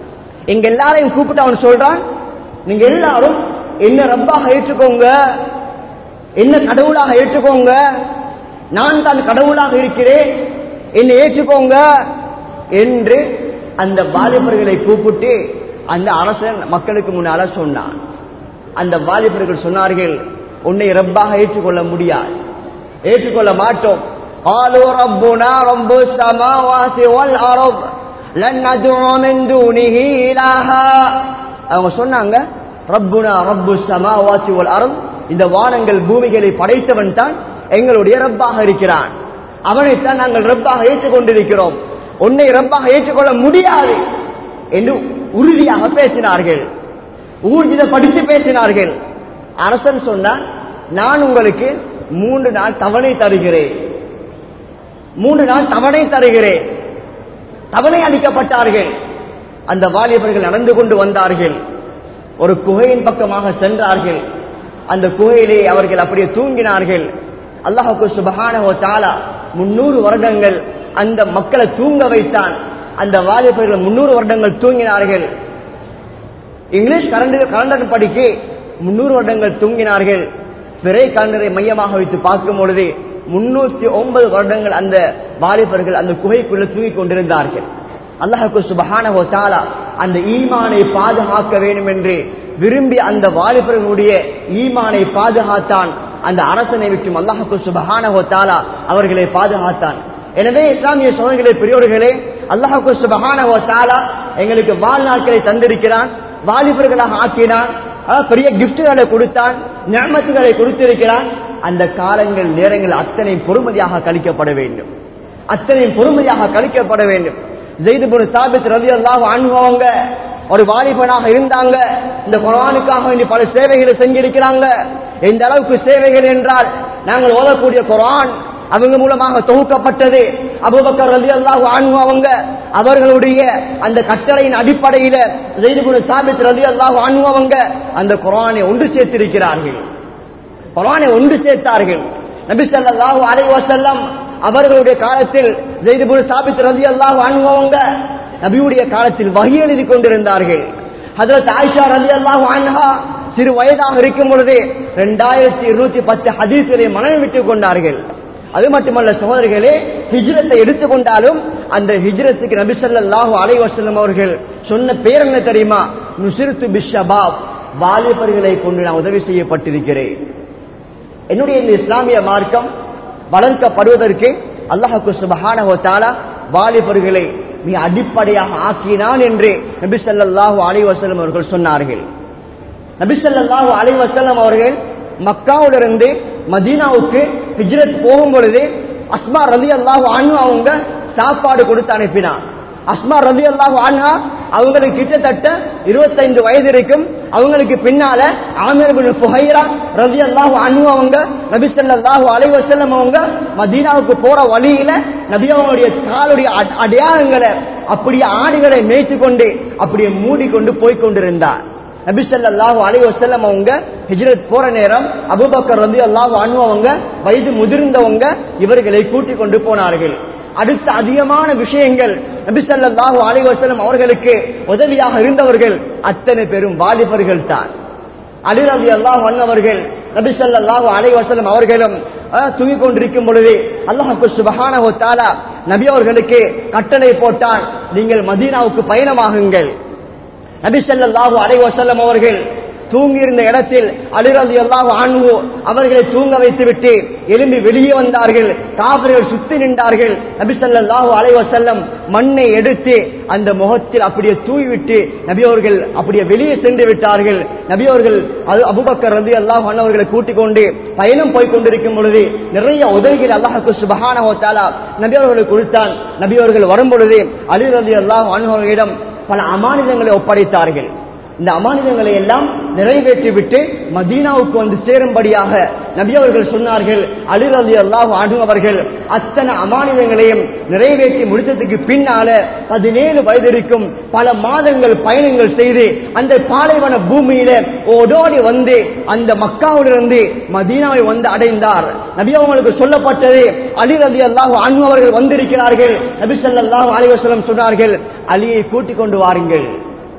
எங்க எல்லாரையும் கூப்பிட்டு அவன் சொல்றான் நீங்க எல்லாரும் என்ன ரப்பாக ஏற்றுக்கோங்க என்ன கடவுளாக ஏற்றுக்கோங்க நான் தான் கடவுளாக இருக்கிறேன் என்னை ஏற்றுக்கோங்க என்று அந்த வாலிபர்களை கூப்பிட்டு அந்த அரசன் மக்களுக்கு முன்னால சொன்னான் அந்த வாலிபர்கள் சொன்னார்கள் உன்னை ரப்பாக ஏற்றுக்கொள்ள முடியாது ஏற்றுக்கொள்ள மாட்டோம் قالوا ربنا رب السماوات والأرض لن ندعو من دونه إلها அவங்க சொன்னாங்க ரப்புனா ரப்பு சமாவாசி வல் அருள் இந்த வானங்கள் பூமிகளை படைத்தவன் தான் எங்களுடைய ரப்பாக இருக்கிறான் அவனைத்தான் நாங்கள் ரப்பாக ஏற்றுக்கொண்டிருக்கிறோம் உன்னை ரப்பாக ஏற்றுக்கொள்ள முடியாது என்று உறுதியாக பேசினார்கள் ஊர்ஜிதப்படுத்தி பேசினார்கள் அரசன் சொன்னான் நான் உங்களுக்கு மூன்று நாள் தவணை தருகிறேன் மூன்று நாள் தவணை தருகிறேன் தவணை அளிக்கப்பட்டார்கள் அந்த வாலிபர்கள் நடந்து கொண்டு வந்தார்கள் ஒரு குகையின் பக்கமாக சென்றார்கள் அந்த குகையிலே அவர்கள் அப்படியே தூங்கினார்கள் அல்லாஹுக்கு சுபஹானஹு தாலா முன்னூறு வருடங்கள் அந்த மக்களை தூங்க வைத்தான் அந்த வாலிபர்கள் முன்னூறு வருடங்கள் தூங்கினார்கள் இங்கிலீஷ் கலண்டர் கலண்டர் படிக்கு முன்னூறு வருடங்கள் தூங்கினார்கள் பிறை கலண்டரை மையமாக வைத்து பார்க்கும் பொழுது முன்னூத்தி ஒன்பது வருடங்கள் அந்த வாலிபர்கள் அந்த குகைக்குள்ள தூங்கிக் கொண்டிருந்தார்கள் அல்லாஹுக்கு சுபஹானஹு தாலா அந்த ஈமானை பாதுகாக்க வேண்டும் என்று விரும்பி அந்த வாலிபர்களுடைய ஈமானை பாதுகாத்தான் அந்த அரசனை விட்டும் அல்லாஹுக்கு சுபஹானஹு தாலா அவர்களை பாதுகாத்தான் எனவே இஸ்லாமிய சோதனைகளை பெரியோர்களே அல்லாஹுக்கு சுபஹானஹு தாலா எங்களுக்கு வாழ்நாட்களை தந்திருக்கிறான் வாலிபர்களாக ஆக்கினான் அஹ், பெரிய கிஃப்ட்களை கொடுத்தான் ஞாபகத்துகளை கொடுத்திருக்கிறான் அந்த காலங்கள் நேரங்கள் அத்தனை பொறுமதியாக கழிக்கப்பட வேண்டும் அத்தனை பொறுமையாக கழிக்கப்பட வேண்டும் ஜெய்துபுன் சாபித் ரவி அல்லாஹ் அனுபவங்க ஒரு வாலிபனாக இருந்தாங்க இந்த குரானுக்காக வேண்டி பல சேவைகளை செஞ்சிருக்கிறாங்க எந்த அளவுக்கு சேவைகள் என்றால் நாங்கள் ஓதக்கூடிய குரான் அவங்க மூலமாக தொகுக்கப்பட்டது அபுபக்கர் ரவி அல்லாஹ் அவங்க அவர்களுடைய அந்த கட்டளையின் அடிப்படையில ஜெய்துபுன் சாபித் ரவி அல்லாஹ் அவங்க அந்த குரானை ஒன்று சேர்த்திருக்கிறார்கள் குரானை ஒன்று சேர்த்தார்கள் நபி ஸல்லல்லாஹு அலைஹி வஸல்லம் அவர்களுடைய காலத்தில் ஜெய்துபுல் சாபித் ரலியல்லாஹு அன்ஹு அவங்க நபியுடைய காலத்தில் வஹி எழுதி கொண்டிருந்தார்கள் ஹஜரத் ஆயிஷா ரலியல்லாஹு அன்ஹா சிறு வயதாக இருக்கும் பொழுது ரெண்டாயிரத்தி இருநூத்தி பத்து ஹதீஸ்களை மனம் விட்டுக் கொண்டார்கள் அது மட்டுமல்ல சகோதரர்களே ஹிஜ்ரத்தை எடுத்துக்கொண்டாலும் அந்த ஹிஜ்ரத்துக்கு நபி ஸல்லல்லாஹு அலைஹி வஸல்லம் அவர்கள் சொன்ன பேர் என்ன தெரியுமா நுசிர்து பிஷபாப் வாலிபர்களை கொண்டு நான் உதவி செய்யப்பட்டிருக்கிறேன் என்னுடைய இந்த இஸ்லாமிய மார்க்கம் வளர்க்கப்படுவதற்கு அல்லாஹுக்கு சுபஹானஹு தஆலா வாலிபர்களை நீ அடிப்படையாக ஆக்கினான் என்று நபி ஸல்லல்லாஹு அலைஹி வஸல்லம் அவர்கள் சொன்னார்கள் நபி ஸல்லல்லாஹு அலைஹி வஸல்லம் அவர்கள் மக்காவிலிருந்து மதீனாவுக்கு ஹிஜ்ரத் போகும் பொழுது அஸ்மா ரலியல்லாஹு அன்ஹு அவங்க சாப்பாடு கொடுத்து அனுப்பினார் அஸ்மா ரலியல்லாஹு அன்ஹா அவங்களுக்கு கிட்டத்தட்ட 25 வயது இருக்கும் அவங்களுக்கு பின்னால ஆமிர் பின் ஃபுஹைரா ரலியல்லாஹு அன்ஹு அவங்க நபி ஸல்லல்லாஹு அலைஹி வஸல்லம் அவங்க மதீனாவுக்கு போற வழியில நபி அவங்களுடைய காலுடைய அட- அடையாளங்களை அப்படியே ஆடுகளை மேய்த்து கொண்டு அப்படியே மூடிக்கொண்டு போய் கொண்டிருந்தார் நபி ஸல்லல்லாஹு அலைஹி வஸல்லம் அவங்க ஹிஜ்ரத் போற நேரம் அபூபக்கர் ரலியல்லாஹு அன்ஹு அவங்க வயது முதிர்ந்தவங்க இவர்களை கூட்டிக் கொண்டு போனார்கள் அடுத்த அதிகமான விஷயங்கள் நபி ஸல்லல்லாஹு அலைஹி வஸல்லம் அவர்களுக்கு உதவியாக இருந்தவர்கள் அத்தனை பெரும் வாலிபர்கள் தான் அலி ரவி அல்லாஹ் அவர்கள் நபி ஸல்லல்லாஹு அலைஹி வஸல்லம் அவர்களும் அஹ், தூங்கிக் கொண்டிருக்கும் பொழுது அல்லாஹ்வுக்கு சுபஹானஹு தஆலா நபி அவர்களுக்கு கட்டளை போட்டான் நீங்கள் மதீனாவுக்கு பயணமாகுங்கள் நபி ஸல்லல்லாஹு அலைஹி வஸல்லம் அவர்கள் தூங்கியிருந்த இடத்தில் அலிரதி அல்லாஹு அன்ஹு அவர்களை தூங்க வைத்துவிட்டு எழும்பி வெளியே வந்தார்கள் காவிர்கள் சுத்தி நின்றார்கள் நபி ஸல்லல்லாஹு அலைஹி வஸல்லம் மண்ணை எடுத்து அந்த முகத்தில் அப்படியே தூவிவிட்டு நபி அவர்கள் அப்படியே வெளியே சென்று விட்டார்கள் நபி அவர்கள் அது அபூபக்கர் ரதி அல்லாஹ் அவர்களை கூட்டிக் கொண்டு பயணம் போய் கொண்டிருக்கும் பொழுது நிறைய உதவிகள் அல்லாஹுக்கு சுபஹானஹு தஆலா நபி அவர்களுக்கு கொடுத்தான் நபி அவர்கள் வரும் பொழுது அலி ரதி அல்லாஹ் அவர்களிடம் பல அமானிதங்களை ஒப்படைத்தார்கள் இந்த அமானிதங்களை எல்லாம் நிறைவேற்றிவிட்டு மதீனாவுக்கு வந்து சேரும்படியாக நபி அவர்கள் சொன்னார்கள் அலி ரலி அல்லாஹ் அவர்கள் அத்தனை அமானிதங்களையும் நிறைவேற்றி முடித்ததுக்கு பின்னால பதினேழு வயது இருக்கும் பல மாதங்கள் பயணங்கள் செய்து அந்த பாலைவன பூமியில ஓடோடி வந்து அந்த மக்காவிலிருந்து மதீனாவை வந்து அடைந்தார் நபி அவங்களுக்கு சொல்லப்பட்டது அலி ரலி அல்லாஹ் அவர்கள் வந்திருக்கிறார்கள் நபி ஸல்லல்லாஹு அலைஹி வஸல்லம் சொன்னார்கள் அலியை கூட்டிக் கொண்டு வாருங்கள்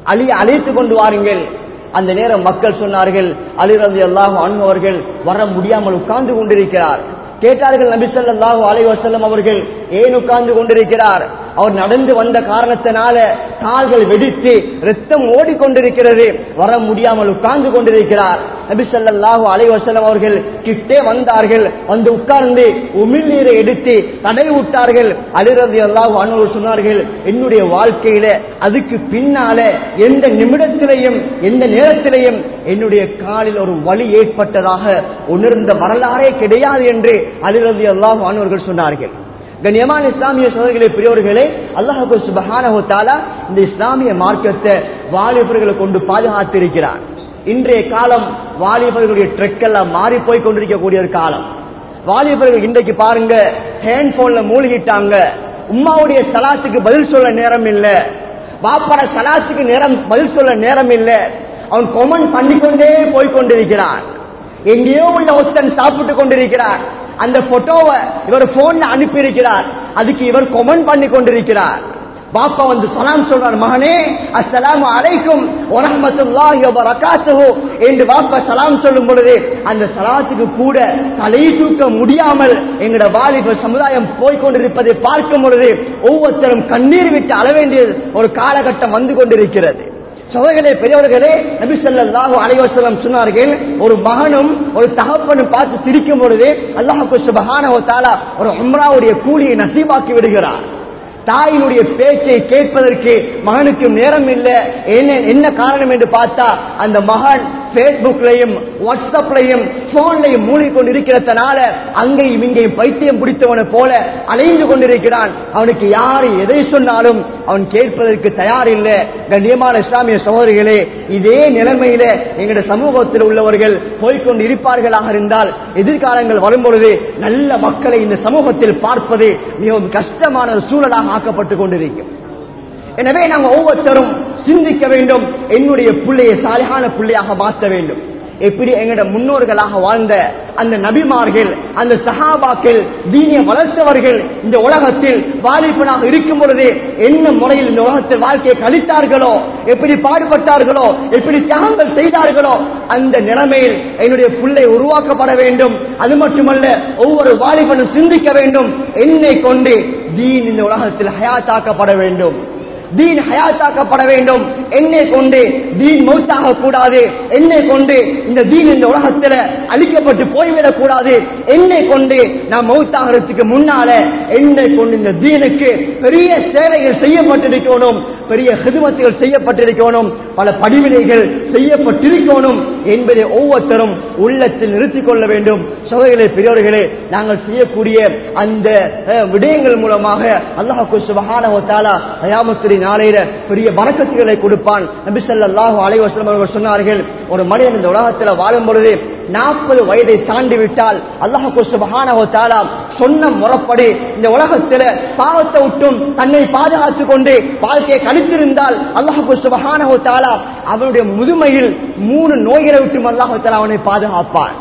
அலி அழைத்து கொண்டு வாருங்கள் அந்த நேரம் மக்கள் சொன்னார்கள் அலி ரதி அல்லாஹ் அவர்கள் வர முடியாமல் உட்கார்ந்து கொண்டிருக்கிறார் கேட்டார்கள் நபி ஸல்லல்லாஹு அலைஹி வஸல்லம் அவர்கள் ஏன் உட்கார்ந்து கொண்டிருக்கிறார் அவர் நடந்து வந்த காரணத்தினால கால்கள் வெடித்து ரத்தம் ஓடிக்கொண்டிருக்கிறது வர முடியாமல் உட்கார்ந்து கொண்டிருக்கிறார் நபி ஸல்லல்லாஹு அலைஹி வஸல்லம் அவர்கள் கிட்டே வந்தார்கள் வந்து உட்கார்ந்து உமிழ்நீரை எடுத்து தடை விட்டார்கள் அலிரதி அல்லாஹ் அனுவர் சொன்னார்கள் என்னுடைய வாழ்க்கையில அதுக்கு பின்னால எந்த நிமிடத்திலையும் எந்த நேரத்திலையும் என்னுடைய காலில் ஒரு வலி ஏற்பட்டதாக உணர்ந்த வரலாறே கிடையாது என்று அலிரதி அல்லாஹ் அனுவர்கள் சொன்னார்கள் கண்ணியமான இஸ்லாமிய சோதர்களே பெரியவர்களே அல்லாஹு சுபஹானஹு தஆலா இந்த இஸ்லாமிய மார்க்கத்தை வாலிபர்களை கொண்டு பாதுகாத்திருக்கிறார் இன்றைய காலம் வாலிபர்களுடைய ட்ரெக் எல்லாம் மாறி போய் கொண்டிருக்கக்கூடிய ஒரு காலம் வாலிபர்கள் இன்றைக்கு பாருங்க ஹேண்ட் போன்ல மூழ்கிட்டாங்க உம்மாவுடைய சலாத்துக்கு பதில் சொல்ல நேரம் இல்ல பாப்பாட சலாத்துக்கு நேரம் பதில் சொல்ல நேரம் இல்ல அவன் கொமெண்ட் பண்ணிக்கொண்டே போய் கொண்டிருக்கிறான் எங்கேயோ உள்ள ஒருத்தன் சாப்பிட்டு கொண்டிருக்கிறார் அந்த போட்டோவை இவர் போன்ல அனுப்பி இருக்கிறார் அதுக்கு இவர் கொமெண்ட் பண்ணி கொண்டிருக்கிறார் பாப்பா வந்து சலாம் சொல்றார் மகனே அஸ்ஸலாமு அலைக்கும் வரஹ்மத்துல்லாஹி வபரகாத்துஹு என்று பாப்பா சலாம் சொல்லும் பொழுது அந்த சலாத்துக்கு கூட தலை தூக்க முடியாமல் எங்கட வாலிப சமுதாயம் போய் கொண்டிருப்பதை பார்க்கும் பொழுது ஒவ்வொருத்தரும் கண்ணீர் விட்டு அழ வேண்டிய ஒரு காலகட்டம் வந்து கொண்டிருக்கிறது சோதர்களே பெரியவர்களே நபி ஸல்லல்லாஹு அலைஹி வஸல்லம் சொன்னார்கள் ஒரு மகனும் ஒரு தகப்பனும் பார்த்து சிரிக்கும் பொழுது அல்லாஹ் சுப்ஹானஹு வ தஆலா ஒரு உம்ராவுடைய கூலியை நசீபாக்கி விடுகிறார் தாயினுடைய பேச்சை கேட்பதற்கு மகனுக்கு நேரம் இல்லை என்ன என்ன காரணம் என்று பார்த்தா அந்த மகன் பேஸ்புக்லையும் வாட்ஸ்அப்லையும் போன்லையும் மூழ்கி கொண்டிருக்கிறதுனால அங்கேயும் இங்கேயும் பைத்தியம் பிடித்தவனை போல அலைந்து கொண்டிருக்கிறான் அவனுக்கு யாரு எதை சொன்னாலும் அவன் கேட்பதற்கு தயார் இல்லை கண்ணியமான இஸ்லாமிய சகோதரிகளே இதே நிலைமையில எங்களுடைய சமூகத்தில் உள்ளவர்கள் போய்கொண்டு இருப்பார்களாக இருந்தால் எதிர்காலங்கள் வரும்பொழுது நல்ல மக்களை இந்த சமூகத்தில் பார்ப்பது மிகவும் கஷ்டமான ஒரு சூழலாக ஆக்கப்பட்டுக் கொண்டிருக்கும் எனவே நாம் ஒவ்வொருத்தரும் சிந்திக்க வேண்டும் என்னுடைய பிள்ளையை சாலையான பிள்ளையாக மாற்ற வேண்டும் எப்படி எங்கட முன்னோர்களாக வாழ்ந்த அந்த நபிமார்கள் அந்த சஹாபாக்கள் தீனிய வளர்த்தவர்கள் இந்த உலகத்தில் வாலிபனாக இருக்கும் பொழுது என்ன முறையில் இந்த உலகத்தில் வாழ்க்கையை கழித்தார்களோ எப்படி பாடுபட்டார்களோ எப்படி தியாகங்கள் செய்தார்களோ அந்த நிலைமையில் என்னுடைய பிள்ளை உருவாக்கப்பட வேண்டும் அது மட்டுமல்ல ஒவ்வொரு வாலிபனும் சிந்திக்க வேண்டும் என்னை கொண்டு தீன் இந்த உலகத்தில் ஹயாத்தாக்கப்பட வேண்டும் தீன் ஹயாத்தாக்கப்பட வேண்டும் என்னை கொண்டு தீன் மௌத்தாக கூடாது என்னை கொண்டு இந்த தீன் இந்த உலகத்தில் அழிக்கப்பட்டு போய்விடக் கூடாது என்னை கொண்டு நான் மௌத்தாகிறதுக்கு முன்னால என்னை கொண்டு இந்த தீனுக்கு பெரிய சேவைகள் செய்யப்பட்டிருக்கணும் பெரிய ஹிதுமத்துகள் செய்யப்பட்டிருக்கணும் பல படிவினைகள் செய்யப்பட்டிருக்கணும் என்பதை ஒவ்வொருத்தரும் உள்ளத்தில் நிறுத்திக் கொள்ள வேண்டும் சோதரிகளே பெரியவர்களே நாங்கள் செய்யக்கூடிய அந்த அஹ், விடயங்கள் மூலமாக அல்லாஹு சுபஹானஹு வ தஆலா கயாமத்துடைய நாளையில பெரிய வரக்கத்துகளை கொடுப்பான் நபி ஸல்லல்லாஹு அலைஹி வஸல்லம் அவர்கள் சொன்னார்கள் ஒரு மனிதன் இந்த உலகத்தில் வாழும் பொழுது நாற்பது வயதை தாண்டி விட்டால் அல்லாஹு சுபஹானஹு வ தஆலா சொன்ன முறைப்படி இந்த உலகத்தில் பாவத்தை விட்டும் தன்னை பாதுகாத்துக் கொண்டு வாழ்க்கையை கழித்திருந்தால் அல்லாஹு சுபஹானஹு வ தஆலா அவனுடைய முதுமையில் மூணு நோய்களை விட்டும் அல்லாஹு தஆலா அவனை பாதுகாப்பான்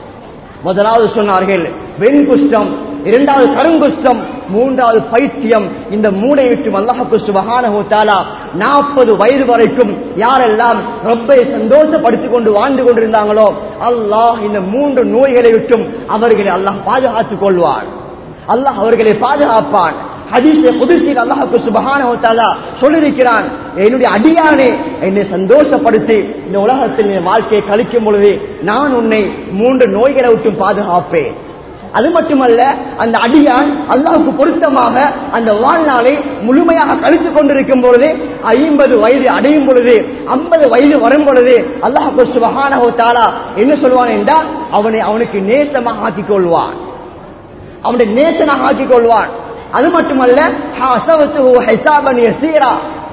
முதலாவது சொன்னார்கள் வெண்குஷ்டம் இரண்டாவது கருங்குஷ்டம் மூன்றாவது பைத்தியம் இந்த மூனை விட்டு அல்லாஹுக்கு சுபஹானஹு தஆலா நாற்பது வயது வரைக்கும் யாரெல்லாம் ரப்பை சந்தோஷப்படுத்திக் கொண்டு வாழ்ந்து கொண்டிருந்தாங்களோ அல்லாஹ் இந்த மூன்று நோய்களை விட்டும் அவர்களை அல்லாஹ் பாதுகாத்துக் கொள்வான் அல்லாஹ் அவர்களை பாதுகாப்பான் ஹதீஸை புதுசில் அல்லாஹுக்கு சுபஹானஹு தஆலா சொல்லியிருக்கிறான் என்னுடைய அடியானே என்னை சந்தோஷப்படுத்தி இந்த உலகத்தில் என் வாழ்க்கையை கழிக்கும் பொழுது நான் உன்னை மூன்று நோய்களை விட்டும் பாதுகாப்பேன் அது மட்டுமல்ல அந்த அடியான் அல்லாஹுக்கு பொருத்தமாக அந்த வாழ்நாளை முழுமையாக கழித்துக் கொண்டிருக்கும் பொழுது ஐம்பது வயது அடையும் பொழுது ஐம்பது வயது வரும் பொழுது அல்லாஹு சுபஹானஹு தஆலா என்ன சொல்வான் என்றால் அவனை அவனுக்கு நேசமாக ஆக்கிக் கொள்வான் அவனுடைய நேசனாக ஆக்கிக் கொள்வான் அது மட்டுமல்ல ஹஸவத்துஹு ஹிசாபன் யஸீரா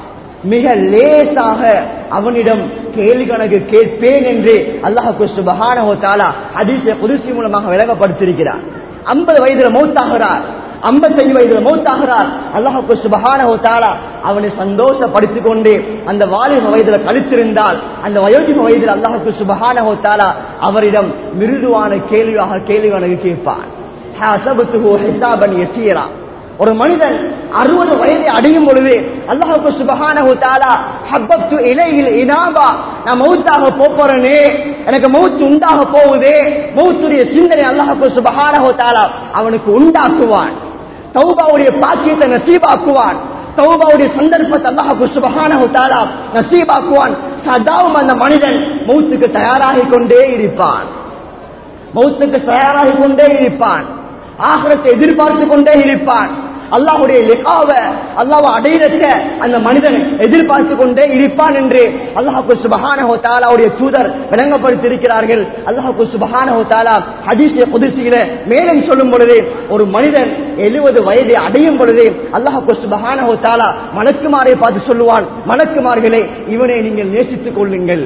மிக லேசாக அவனிடம் கேள்வி கணக்கு கேட்பேன் என்று அல்லாஹு சுபஹானஹு தஆலா ஹதீஸை குதுசி மூலமாக விளங்கப்படுத்தியிருக்கிறார் ஐம்பது வயதுல மௌத்தாகிறார் ஐம்பத்தஞ்சு வயதுல மௌத்தாகிறார் அல்லாஹு சுபஹானஹு தஆலா அவனை சந்தோஷப்படுத்திக் கொண்டு அந்த வாலிப வயதுல கழித்திருந்தால் அந்த வயோதிப வயதில் அல்லாஹு சுபஹானஹு தஆலா அவரிடம் மிருதுவான கேள்வியாக கேள்வி கணக்கு கேட்பான் ஹஸபத்துஹு ஹிசாபன் யஸீரா ஒரு மனிதன் அறுபது வயதை அடையும் பொழுது அல்லாஹுக்கு சுபஹானஹு தஆலா ஹப்பத்து இலையில் இனாபா நான் மௌத்தாக போறேனே எனக்கு மௌத் உண்டாக போகுதே மௌத்துடைய சிந்தனை அல்லாஹுக்கு சுபஹானஹு தஆலா அவனுக்கு உண்டாக்குவான் தௌபாவுடைய பாக்கியத்தை நசீபாக்குவான் தௌபாவுடைய சந்தர்ப்பத்தை அல்லாஹுக்கு சுபஹானஹு தஆலா நசீபாக்குவான் சதாவும் அந்த மனிதன் மௌத்துக்கு தயாராகிக் கொண்டே இருப்பான் மௌத்துக்கு தயாராகிக் கொண்டே இருப்பான் ஆகரத்தை எதிர்பார்த்து கொண்டே இருப்பான் அல்லாஹுடைய லிகாவ அல்லாஹ் அடையிறத அந்த மனிதன் எதிர்பார்த்து கொண்டே இருப்பான் என்று அல்லாஹு சுபஹானஹு தஆலாவுடைய தூதர் விளங்கப்படுத்தி இருக்கிறார்கள் அல்லாஹு சுபஹானஹு தஆலா ஹதீஸே குதிசியில மேலும் சொல்லும் பொழுது ஒரு மனிதன் எழுபது வயதை அடையும் பொழுது அல்லாஹு சுபஹானஹு தஆலா மலக்குமாரை பார்த்து சொல்லுவான் மலக்குமார்களே இவனை நீங்கள் நேசித்துக் கொள்ளுங்கள்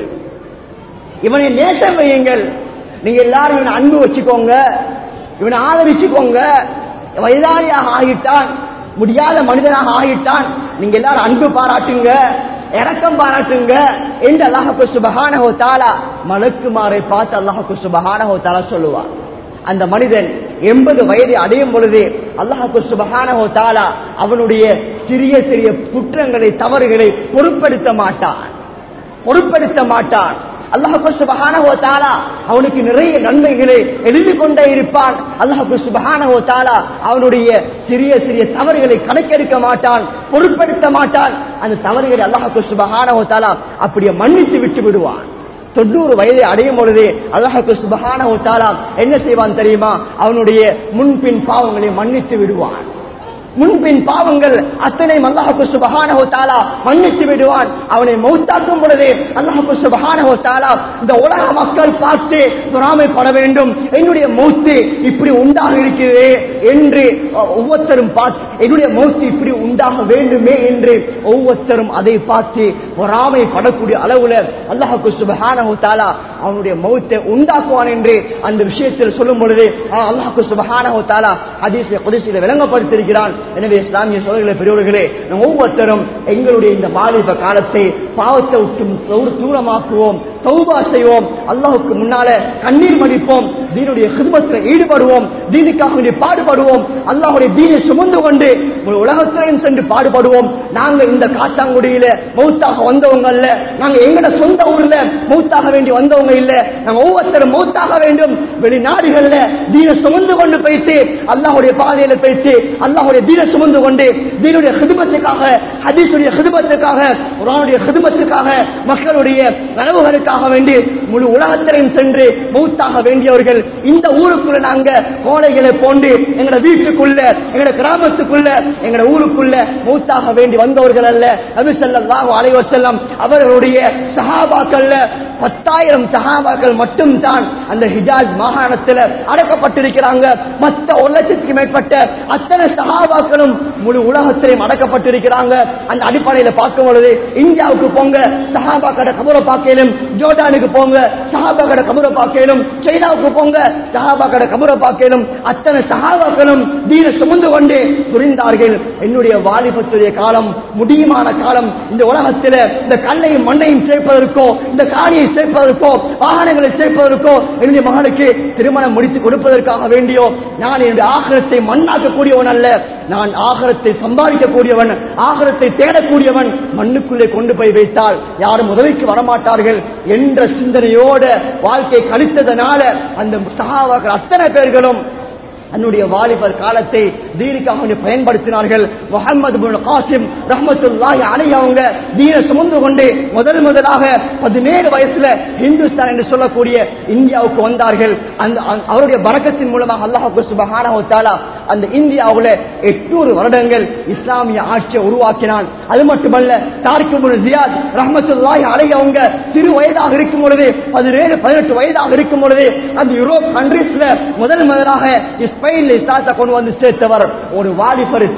இவனை நேசம் வையுங்கள் நீங்க எல்லாரும் இவனை அன்பு வச்சுக்கோங்க இவனை ஆதரிச்சுக்கோங்க வயதாளியாக ஆகிட்டான் முடியாத மனிதனாக ஆகிட்டான் நீங்க எல்லாரும் அன்பு பாராட்டுங்க இறக்கம் பாராட்டுங்க என்று அல்லாஹு சுபஹானஹு தாலா மலக்குமாரை பார்த்து அல்லாஹு சுபஹானஹு தாலா சொல்லுவான் அந்த மனிதன் எண்பது வயதை அடையும் பொழுது அல்லாஹு சுபஹானஹு தாலா அவனுடைய சிறிய சிறிய குற்றங்களை தவறுகளை பொருட்படுத்த மாட்டான் பொருட்படுத்த மாட்டான் அல்லாஹு சுபஹானஹு தஆலா அவனுக்கு நிறைய நன்மைகளை எழுதி கொண்டே இருப்பான் அல்லாஹு சுபஹானஹு தஆலா அவனுடைய சிறிய சிறிய தவறுகளை கணக்கெடுக்க மாட்டான் பொருட்படுத்த மாட்டான் அந்த தவறுகளை அல்லாஹு சுபஹானஹு தஆலா அப்படியே மன்னித்து விட்டு விடுவான் தொண்ணூறு வயதை அடையும் பொழுது அல்லாஹு சுபஹானஹு தஆலா என்ன செய்வான் தெரியுமா அவனுடைய முன்பின் பாவங்களை மன்னித்து விடுவான் முன்பின் பாவங்கள் அத்தனை அல்லாஹு சுபஹானஹு தஆலா மன்னித்து விடுவான் அவனை மௌத்தாக்கும் பொழுது அல்லாஹு சுபஹானஹு தஆலா இந்த உலக மக்கள் பார்த்து பொறாமைப்பட வேண்டும் என்னுடைய மௌத்து இப்படி உண்டாக இருக்கிறது என்று அஹ், ஒவ்வொருத்தரும் பார்த்து என்னுடைய மௌத்து இப்படி உண்டாக வேண்டுமே என்று ஒவ்வொருத்தரும் அதை பார்த்து பொறாமைப்படக்கூடிய அளவுல அல்லாஹு சுபஹானஹு தஆலா அவனுடைய மௌத்தை உண்டாக்குவான் என்று அந்த விஷயத்தில் சொல்லும் பொழுது அல்லாஹு சுபஹானஹு தஆலா ஹதீஸை குதிசில விளங்கப்படுத்தியிருக்கிறான் எனவே இஸ்லாமிய சோதரிகளை பெரியவர்களே நாம் ஒவ்வொருத்தரும் எங்களுடைய இந்த வாலிப காலத்தை பாவத்தை விட்டும் தூர- தூரமாக்குவோம் தௌபா செய்வோம் அல்லாஹுக்கு முன்னால கண்ணீர் மடிப்போம் தீனுடைய ஹிதமத்தில் ஈடுபடுவோம் தீனுக்காக வேண்டி பாடுபடுவோம் அல்லாஹுடைய தீனை சுமந்து கொண்டு ஒரு உலகத்திலையும் சென்று பாடுபடுவோம் நாங்க இந்த காத்தாங்குடியில மௌத்தாக வந்தவங்க அல்ல நாங்க எங்கட சொந்த ஊர்ல மௌத்தாக வேண்டி வந்தவங்க இல்ல நாங்க ஒவ்வொருத்தரும் மௌத்தாக வேண்டும் வெளிநாடுகள்ல தீனை சுமந்து கொண்டு போயிட்டு அல்லாஹுடைய பாதையில போயிட்டு அல்லாஹுடைய தீனை சுமந்து கொண்டு தீனுடைய ஹிதமத்துக்காக ஹதீஸுடைய ஹிதமத்துக்காக குரானுடைய ஹிதமத்துக்காக மக்களுடைய நனவுகளுக்காக வேண்டி முழு உலகத்திலையும் சென்று மௌத்தாக வேண்டியவர்கள் இந்த ஊருக்குள்ள நாங்க கோழைகளை போன்று எங்கட வீட்டுக்குள்ள எங்கட கிராமத்துக்குள்ள எங்கட ஊருக்குள்ள மௌத்தாக வேண்டி வந்தவர்கள் அல்ல நபி ஸல்லல்லாஹு அலைஹி வஸல்லம் அவர்களுடைய சஹாபாக்கள்ல பத்தாயிரம் சஹாபாக்கள் மட்டும் தான் அந்த ஹிஜாஸ் மாகாணத்தில் அடக்கப்பட்டிருக்கிறாங்க மற்ற ஒரு லட்சத்துக்கு மேற்பட்ட அத்தனை சஹாபாக்களும் முழு உலகத்திலையும் அடக்கப்பட்டிருக்கிறாங்க அந்த அடிப்படையில பார்க்கும் பொழுது இந்தியாவுக்கு போங்க சஹாபாக்கட கபுர பார்க்கலும் ஜோர்டானுக்கு போங்க சஹாபாக்கட கபுர பார்க்கலும் சைனாவுக்கு போங்க சஹாபாக்கட கபுர பார்க்கலும் அத்தனை சஹாபாக்களும் தீன சுமந்து கொண்டு புரிந்தார்கள் என்னுடைய வாலிபத்துடைய காலம் முடியுமான காலம் இந்த உலகத்தில் இந்த கண்ணையும் மண்ணையும் சேர்ப்பதற்கோ இந்த காணியை சேர்ப்பதற்கோ வாகனங்களை சேர்ப்பதற்கோ என்னுடைய மகனுக்கு திருமணம் முடித்து கொடுப்பதற்காக வேண்டியோ நான் என்னுடைய ஆகரத்தை மண்ணாக்கக்கூடியவன் அல்ல நான் ஆகரத்தை சம்பாதிக்கக்கூடியவன் ஆகரத்தை தேடக்கூடியவன் மண்ணுக்குள்ளே கொண்டு போய் வைத்தால் யாரும் உதவிக்கு வரமாட்டார்கள் என்ற சிந்தனையோட வாழ்க்கை கழித்ததனால அந்த சகாவாக்கள் அத்தனை பேர்களும் தன்னுடைய வாலிபர் காலத்தை தீனுக்காக வேண்டி பயன்படுத்தினார்கள் முகமது பின் காசிம் ரஹமத்துல்லாஹி அலை அவங்க தீன சுமந்து கொண்டு முதல் முதலாக பதினேழு வயசுல இந்துஸ்தான் என்று சொல்லக்கூடிய இந்தியாவுக்கு வந்தார்கள் அந்த அந்த- அவருடைய பறக்கத்தின் மூலமாக அல்லாஹு சுபஹானஹு தஆலா அந்த இந்தியாவுல எட்நூறு வருடங்கள் இஸ்லாமிய ஆட்சியை உருவாக்கினான் அது மட்டுமல்ல தாரிக்கு ஜியாத் ரஹமத்துல்லாஹி அலை அவங்க சிறு வயதாக இருக்கும் பொழுது பதினேழு பதினெட்டு வயதாக இருக்கும் பொழுது அந்த யூரோப் கண்ட்ரீஸ்ல முதல் முதலாக ஸ்பெயின்ல இஸ்லாத்தை கொண்டு வந்து சேர்த்தவர் ஒரு வாலிபர் தான்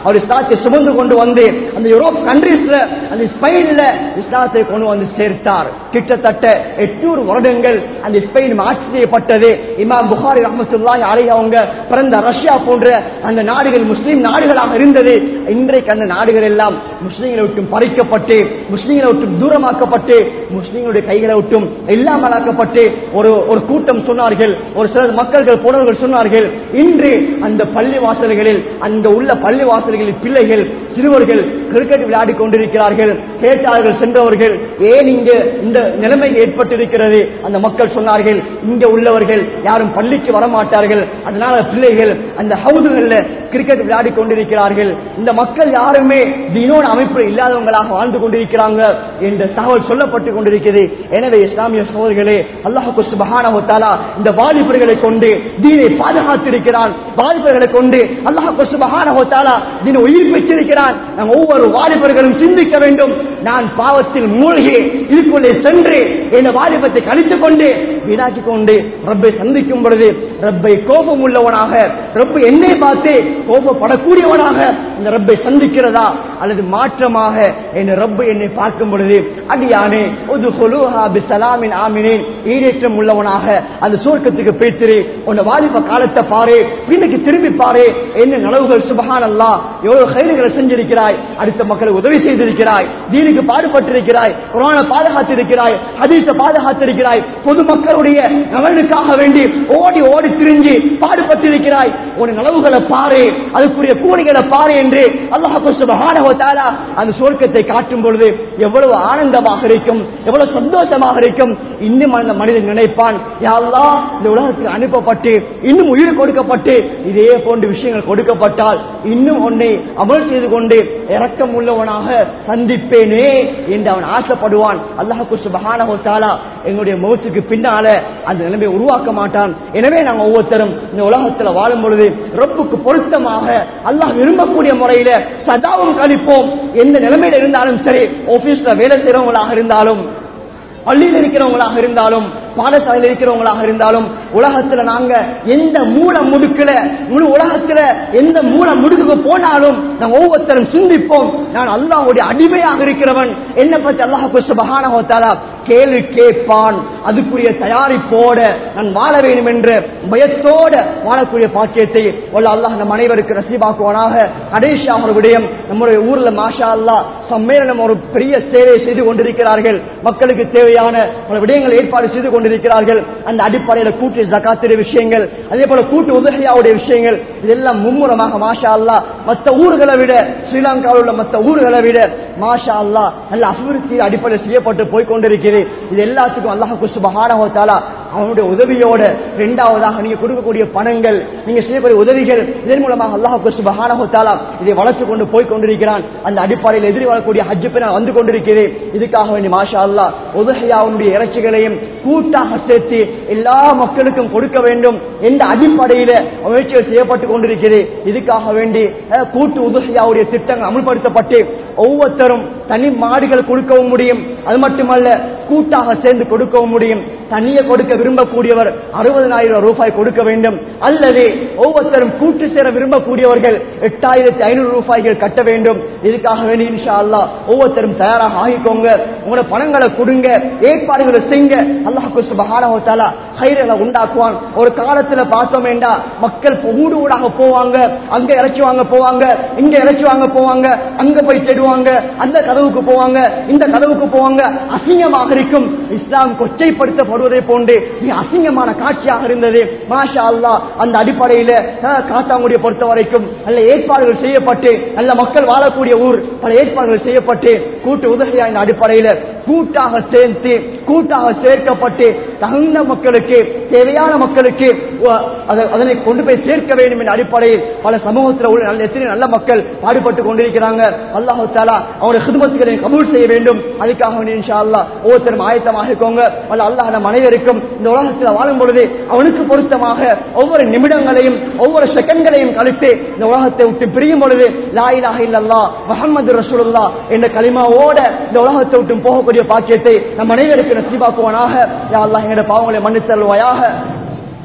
அவர் இஸ்லாத்தை சுமந்து கொண்டு வந்து அந்த யூரோப் கண்ட்ரீஸ்ல அந்த ஸ்பெயின்ல இஸ்லாத்தை கொண்டு வந்து சேர்த்தார் கிட்டத்தட்ட எட்நூறு வருடங்கள் அந்த ஸ்பெயின் ஆட்சி செய்யப்பட்டது இமாம் புகாரி ரஹமத்துல்லாஹி அலைஹி அவங்க பிறந்த ரஷ்யா போன்ற அந்த நாடுகள் முஸ்லிம் நாடுகளாக இருந்தது இன்றைக்கு அந்த நாடுகள் எல்லாம் முஸ்லீம்களை விட்டும் பறிக்கப்பட்டு முஸ்லீம்களை விட்டும் தூரமாக்கப்பட்டு முஸ்லீம்களுடைய கைகளை விட்டும் இல்லாமலாக்கப்பட்டு ஒரு ஒரு கூட்டம் சொன்னார்கள் ஒரு சிலர் மக்கள்கள் போனவர்கள் சொன்னார்கள் இன்று அந்த பள்ளி வாசல்களில் அங்க உள்ள பள்ளி வாசல்களில் பிள்ளைகள் சிறுவர்கள் கிரிக்கெட் விளையாடி கொண்டிருக்கிறார்கள் கேட்டார்கள் சென்றவர்கள் ஏன் இங்க இந்த நிலைமை ஏற்பட்டிருக்கிறது அந்த மக்கள் சொன்னார்கள் இங்க உள்ளவர்கள் யாரும் பள்ளிக்கு வரமாட்டார்கள் அதனால பிள்ளைகள் அந்த ஹவுதுகள்ல கிரிக்கெட் விளையாடி கொண்டிருக்கிறார்கள் இந்த மக்கள் யாருமே தீனோட அமைப்பு இல்லாதவங்களாக வாழ்ந்து கொண்டிருக்கிறாங்க என்ற தகவல் சொல்லப்பட்டு கொண்டிருக்கிறது எனவே இஸ்லாமிய சோதர்களே அல்லாஹு சுபஹானஹு தஆலா இந்த வாலிபர்களை கொண்டு தீனை பாதுகாத்திருக்கிறான் வாலிபர்களை கொண்டு அல்லாஹு சுபஹானஹு தஆலா தீனை உயிர்ப்பித்திருக்கிறான் நாம் ஒவ்வொரு வாலிபர்களும் சிந்திக்க வேண்டும் நான் பாவத்தில் மூழ்கி இதுக்குள்ளே சென்று என் வாலிபத்தை கழித்துக் கொண்டு வீணாக்கி கொண்டு ரப்பை சந்திக்கும் பொழுது ரப்பை கோபம் உள்ளவனாக ரப்பை என்னை பார்த்து கோபப்படக்கூடியவனாக இந்த ரப்பை சந்திக்கிறதா அல்லது மாற்றமாக என் ரப்பு என்னை பார்க்கும் பொழுது அடியானே ஒரு பிசலாமின் ஆமினேன் ஈடேற்றம் உள்ளவனாக அந்த சுவர்க்கத்துக்கு பேத்திரு உன் வாலிப காலத்தை பாரு பின்னுக்கு திரும்பி பாரு என்ன நலவுகள் சுபகான் அல்லா எவ்வளவு கைதுகளை செஞ்சிருக்கிறாய் அடுத்த மக்களுக்கு உதவி செய்திருக்கிறாய் தீனுக்கு பாடுபட்டிருக்கிறாய் குரான பாதுகாத்திருக்கிறாய் ஹதீஸ பாதுகாத்திருக்கிறாய் பொதுமக்களுடைய நலனுக்காக வேண்டி ஓடி ஓடி திரிஞ்சு பாடுபட்டிருக்கிறாய் உன் நலவுகளை பாரு அதுக்குரிய கூலிகளை பாரு என்று அல்லாஹு சுபஹானஹு தஆலா அந்த சுவர்க்கத்தை காட்டும் பொழுது எவ்வளவு ஆனந்தமாக இருக்கும் எவ்வளவு சந்தோஷமாக இருக்கும் இன்னும் அந்த மனிதன் நினைப்பான் யா அல்லாஹ் இந்த உலகத்துக்கு அனுப்பப்பட்டு இன்னும் உயிர் கொடுக்கப்பட்டு இதே போன்ற விஷயங்கள் கொடுக்கப்பட்டால் இன்னும் உன்னை அமல் செய்து கொண்டு இரக்கம் உள்ளவனாக சந்திப்பேனே என்று அவன் ஆசைப்படுவான் அல்லாஹு சுபஹானஹு தஆலா எங்களுடைய முகத்துக்கு பின்னால அந்த நிலைமையை உருவாக்க மாட்டான் எனவே நாங்கள் ஒவ்வொருத்தரும் இந்த உலகத்துல வாழும் பொழுது ரப்புக்கு பொருத்தமாக அல்லாஹ் விரும்பக்கூடிய முறையில சதாவும் கழிப்போம் எந்த நிலைமையில இருந்தாலும் சரி ஆபீஸ்ல வேலை செய்யறவங்களாக இருந்தாலும் பள்ளியில் இருக்கிறவங்களாக இருந்தாலும் பாடசாலையில் இருக்கிறவங்களாக இருந்தாலும் உலகத்துல நாங்க எந்த மூல முடுக்கல முழு உலகத்துல எந்த மூல முடுக்கு போனாலும் நாங்க ஒவ்வொருத்தரும் சிந்திப்போம் நான் அல்லாஹ்வுடைய அடிமையாக இருக்கிறவன் என்ன பத்தி அல்லாஹ் சுபஹானஹு கேள்வி கேட்பான் அதுக்குரிய தயாரிப்போட நான் வாழ வேண்டும் என்ற பயத்தோட வாழக்கூடிய பாக்கியத்தை வல்ல அல்லாஹ் நம் அனைவருக்கு நசீபாக்குவானாக கடைசியாக ஒரு விடயம் நம்முடைய ஊர்ல மாஷா அல்லாஹ் சம்மேளனம் ஒரு பெரிய சேவை செய்து கொண்டிருக்கிறார்கள் மக்களுக்கு தேவையான பல விடயங்கள் ஏற்பாடு செய்து கொண்டிருக்கிறார்கள் அந்த அடிப்படையில் கூட்டு ஜக்காத்திர விஷயங்கள் அதே போல கூட்டு உதகையாவுடைய விஷயங்கள் இதெல்லாம் மும்முரமாக மாஷா அல்லா மற்ற ஊர்களை விட ஸ்ரீலங்காவில் உள்ள மற்ற ஊர்களை விட மாஷா அல்லா நல்ல அபிவிருத்தி அடிப்படையில் செய்யப்பட்டு போய் கொண்டிருக்கிறது இது எல்லாத்துக்கும் அல்லாஹ் குசுபஹானஹோத்தாலா அவனுடைய உதவியோட இரண்டாவதாக நீங்க கொடுக்கக்கூடிய பணங்கள் நீங்க செய்யக்கூடிய உதவிகள் இதன் மூலமாக அல்லாஹ் குசுபஹானஹோத்தாலா இதை வளர்த்து கொண்டு போய் கொண்டிருக்கிறான் அந்த அடிப்படையில் எதிரி வரக்கூடிய ஹஜ்ஜு பெற வந்து கொண்டிருக்கிறேன் இதுக்காக வேண்டி மாஷா அல்லா உதகையாவுடைய இறைச்சிகளையும் கூட்டாக சேர்த்து எல்லா மக்களுக்கும் கொடுக்க வேண்டும் என்ற அடிப்படையில முயற்சிகள் செய்யப்பட்டு கொண்டிருக்கிறது இதுக்காக வேண்டி அஹ், கூட்டு உதகையாவுடைய திட்டங்கள் அமுல்படுத்தப்பட்டு ஒவ்வொருத்தரும் தனி மாடுகள் கொடுக்கவும் முடியும் அது மட்டுமல்ல கூட்டாக சேர்ந்து கொடுக்கவும் முடியும் தனியே கொடுக்க விரும்பக்கூடியவர் அறுபதனாயிரம் ரூபாய் கொடுக்க வேண்டும் அல்லது ஒவ்வொருத்தரும் கூட்டு சேர விரும்பக்கூடியவர்கள் எட்டாயிரத்தி ஐநூறு ரூபாய்கள் கட்ட வேண்டும் இதுக்காக வேண்டி இன்ஷா அல்லாஹ் ஒவ்வொருத்தரும் தயாராக ஆகிக்கோங்க உங்களோட பணங்களை கொடுங்க ஏற்பாடுகளை செய்யுங்க அல்லாஹ் சுபஹானஹு தஆலா ஹைரங்களை உண்டாக்குவான் ஒரு காலத்துல பார்த்தோம் வேண்டா மக்கள் ஊடு ஊடாக போவாங்க அங்க இறைச்சி வாங்க போவாங்க இங்க இறைச்சி வாங்க போவாங்க அங்க போய் தேடுவாங்க அந்த கதவுக்கு போவாங்க இந்த கதவுக்கு போவாங்க அசிங்கமாக இருக்கும் இஸ்லாம் கொச்சைப்படுத்தப்படுவதை போன்று மிக அசிங்கமான காட்சியாக இருந்தது மாஷா அல்லாஹ் அந்த அடிப்படையில அஹ், காத்தாங்குடியை பொறுத்த வரைக்கும் நல்ல ஏற்பாடுகள் செய்யப்பட்டு நல்ல மக்கள் வாழக்கூடிய ஊர் பல ஏற்பாடுகள் செய்யப்பட்டு கூட்டு உதவியா இந்த அடிப்படையில கூட்டாக சேர்த்து கூட்டாக சேர்க்கப்பட்டு தகுந்த மக்களுக்கு தேவையான மக்களுக்கு உ- அத- அதனை கொண்டு போய் சேர்க்க வேண்டும் என்ற அடிப்படையில் பல சமூகத்தில் உள்ள நல்ல எத்தனை நல்ல மக்கள் பாடுபட்டு கொண்டிருக்கிறாங்க அல்லாஹு தாலா அவருடைய ஹிதமத்துகளை கபூல் செய்ய வேண்டும் அதுக்காக வேண்டி இன்ஷா அல்லாஹ் ஒவ்வொருத்தரும் ஆயத்தமாக இருக்கோங்க அல்ல அல்லாஹ் நம் அனைவருக்கும் இந்த உலகத்தில் வாழும் பொழுது அவனுக்கு பொருத்தமாக ஒவ்வொரு நிமிடங்களையும் ஒவ்வொரு செகண்ட்களையும் கழித்து இந்த உலகத்தை விட்டு பிரியும் பொழுது லா இலாஹ இல்லல்லாஹ் முஹம்மது ரசூலுல்லாஹ் என்ற கலிமாவோட இந்த உலகத்தை விட்டு போகக்கூடிய பாக்கியத்தை நம் அனைவருக்கு நசீபாக்குவானாக யா அல்லாஹ் எங்களுடைய பாவங்களை மன்னித்தருள்வாயாக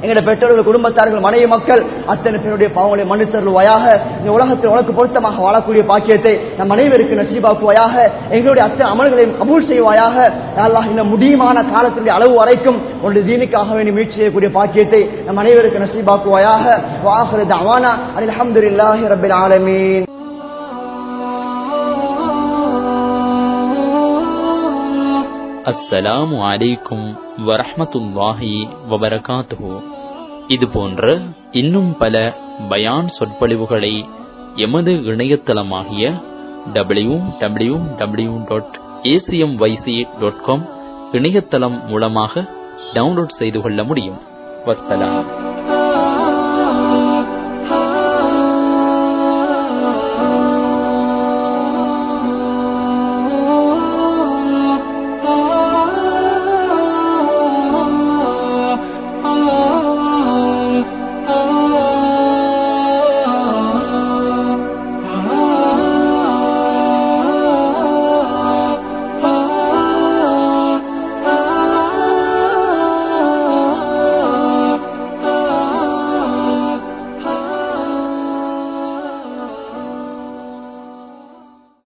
எங்களுடைய பெற்றோர்கள் குடும்பத்தார்கள் மனைவி மக்கள் அத்தனை பேருடைய பாவங்களை மன்னித்தருள்வாயாக இந்த உலகத்தில் உனக்கு பொருத்தமாக வாழக்கூடிய பாக்கியத்தை நம் அனைவருக்கு நசீபாக்குவாயாக எங்களுடைய அத்தனை அமல்களையும் கபூல் செய்வாயாக யா அல்லாஹ் இந்த முடியுமான காலத்தினுடைய அளவு வரைக்கும் உன்னுடைய தீனுக்காக வேண்டி முயற்சி செய்யக்கூடிய பாக்கியத்தை நம் அனைவருக்கு நசீபாக்குவாயாக வாஹரு தவானா அல்ஹம்துலில்லாஹி ரப்பில் ஆலமீன் அஸ்ஸலாமு அலைக்கும் வரஹ்மத்துல்லாஹி வபரகாத்துஹு இது போன்ற இன்னும் பல பயான் சொற்பொழிவுகளை எமது இணையதளமாகிய W W W dot A C M Y C dot com இணையதளம் மூலமாக டவுன்லோட் செய்து கொள்ள முடியும் வஸ்ஸலாம்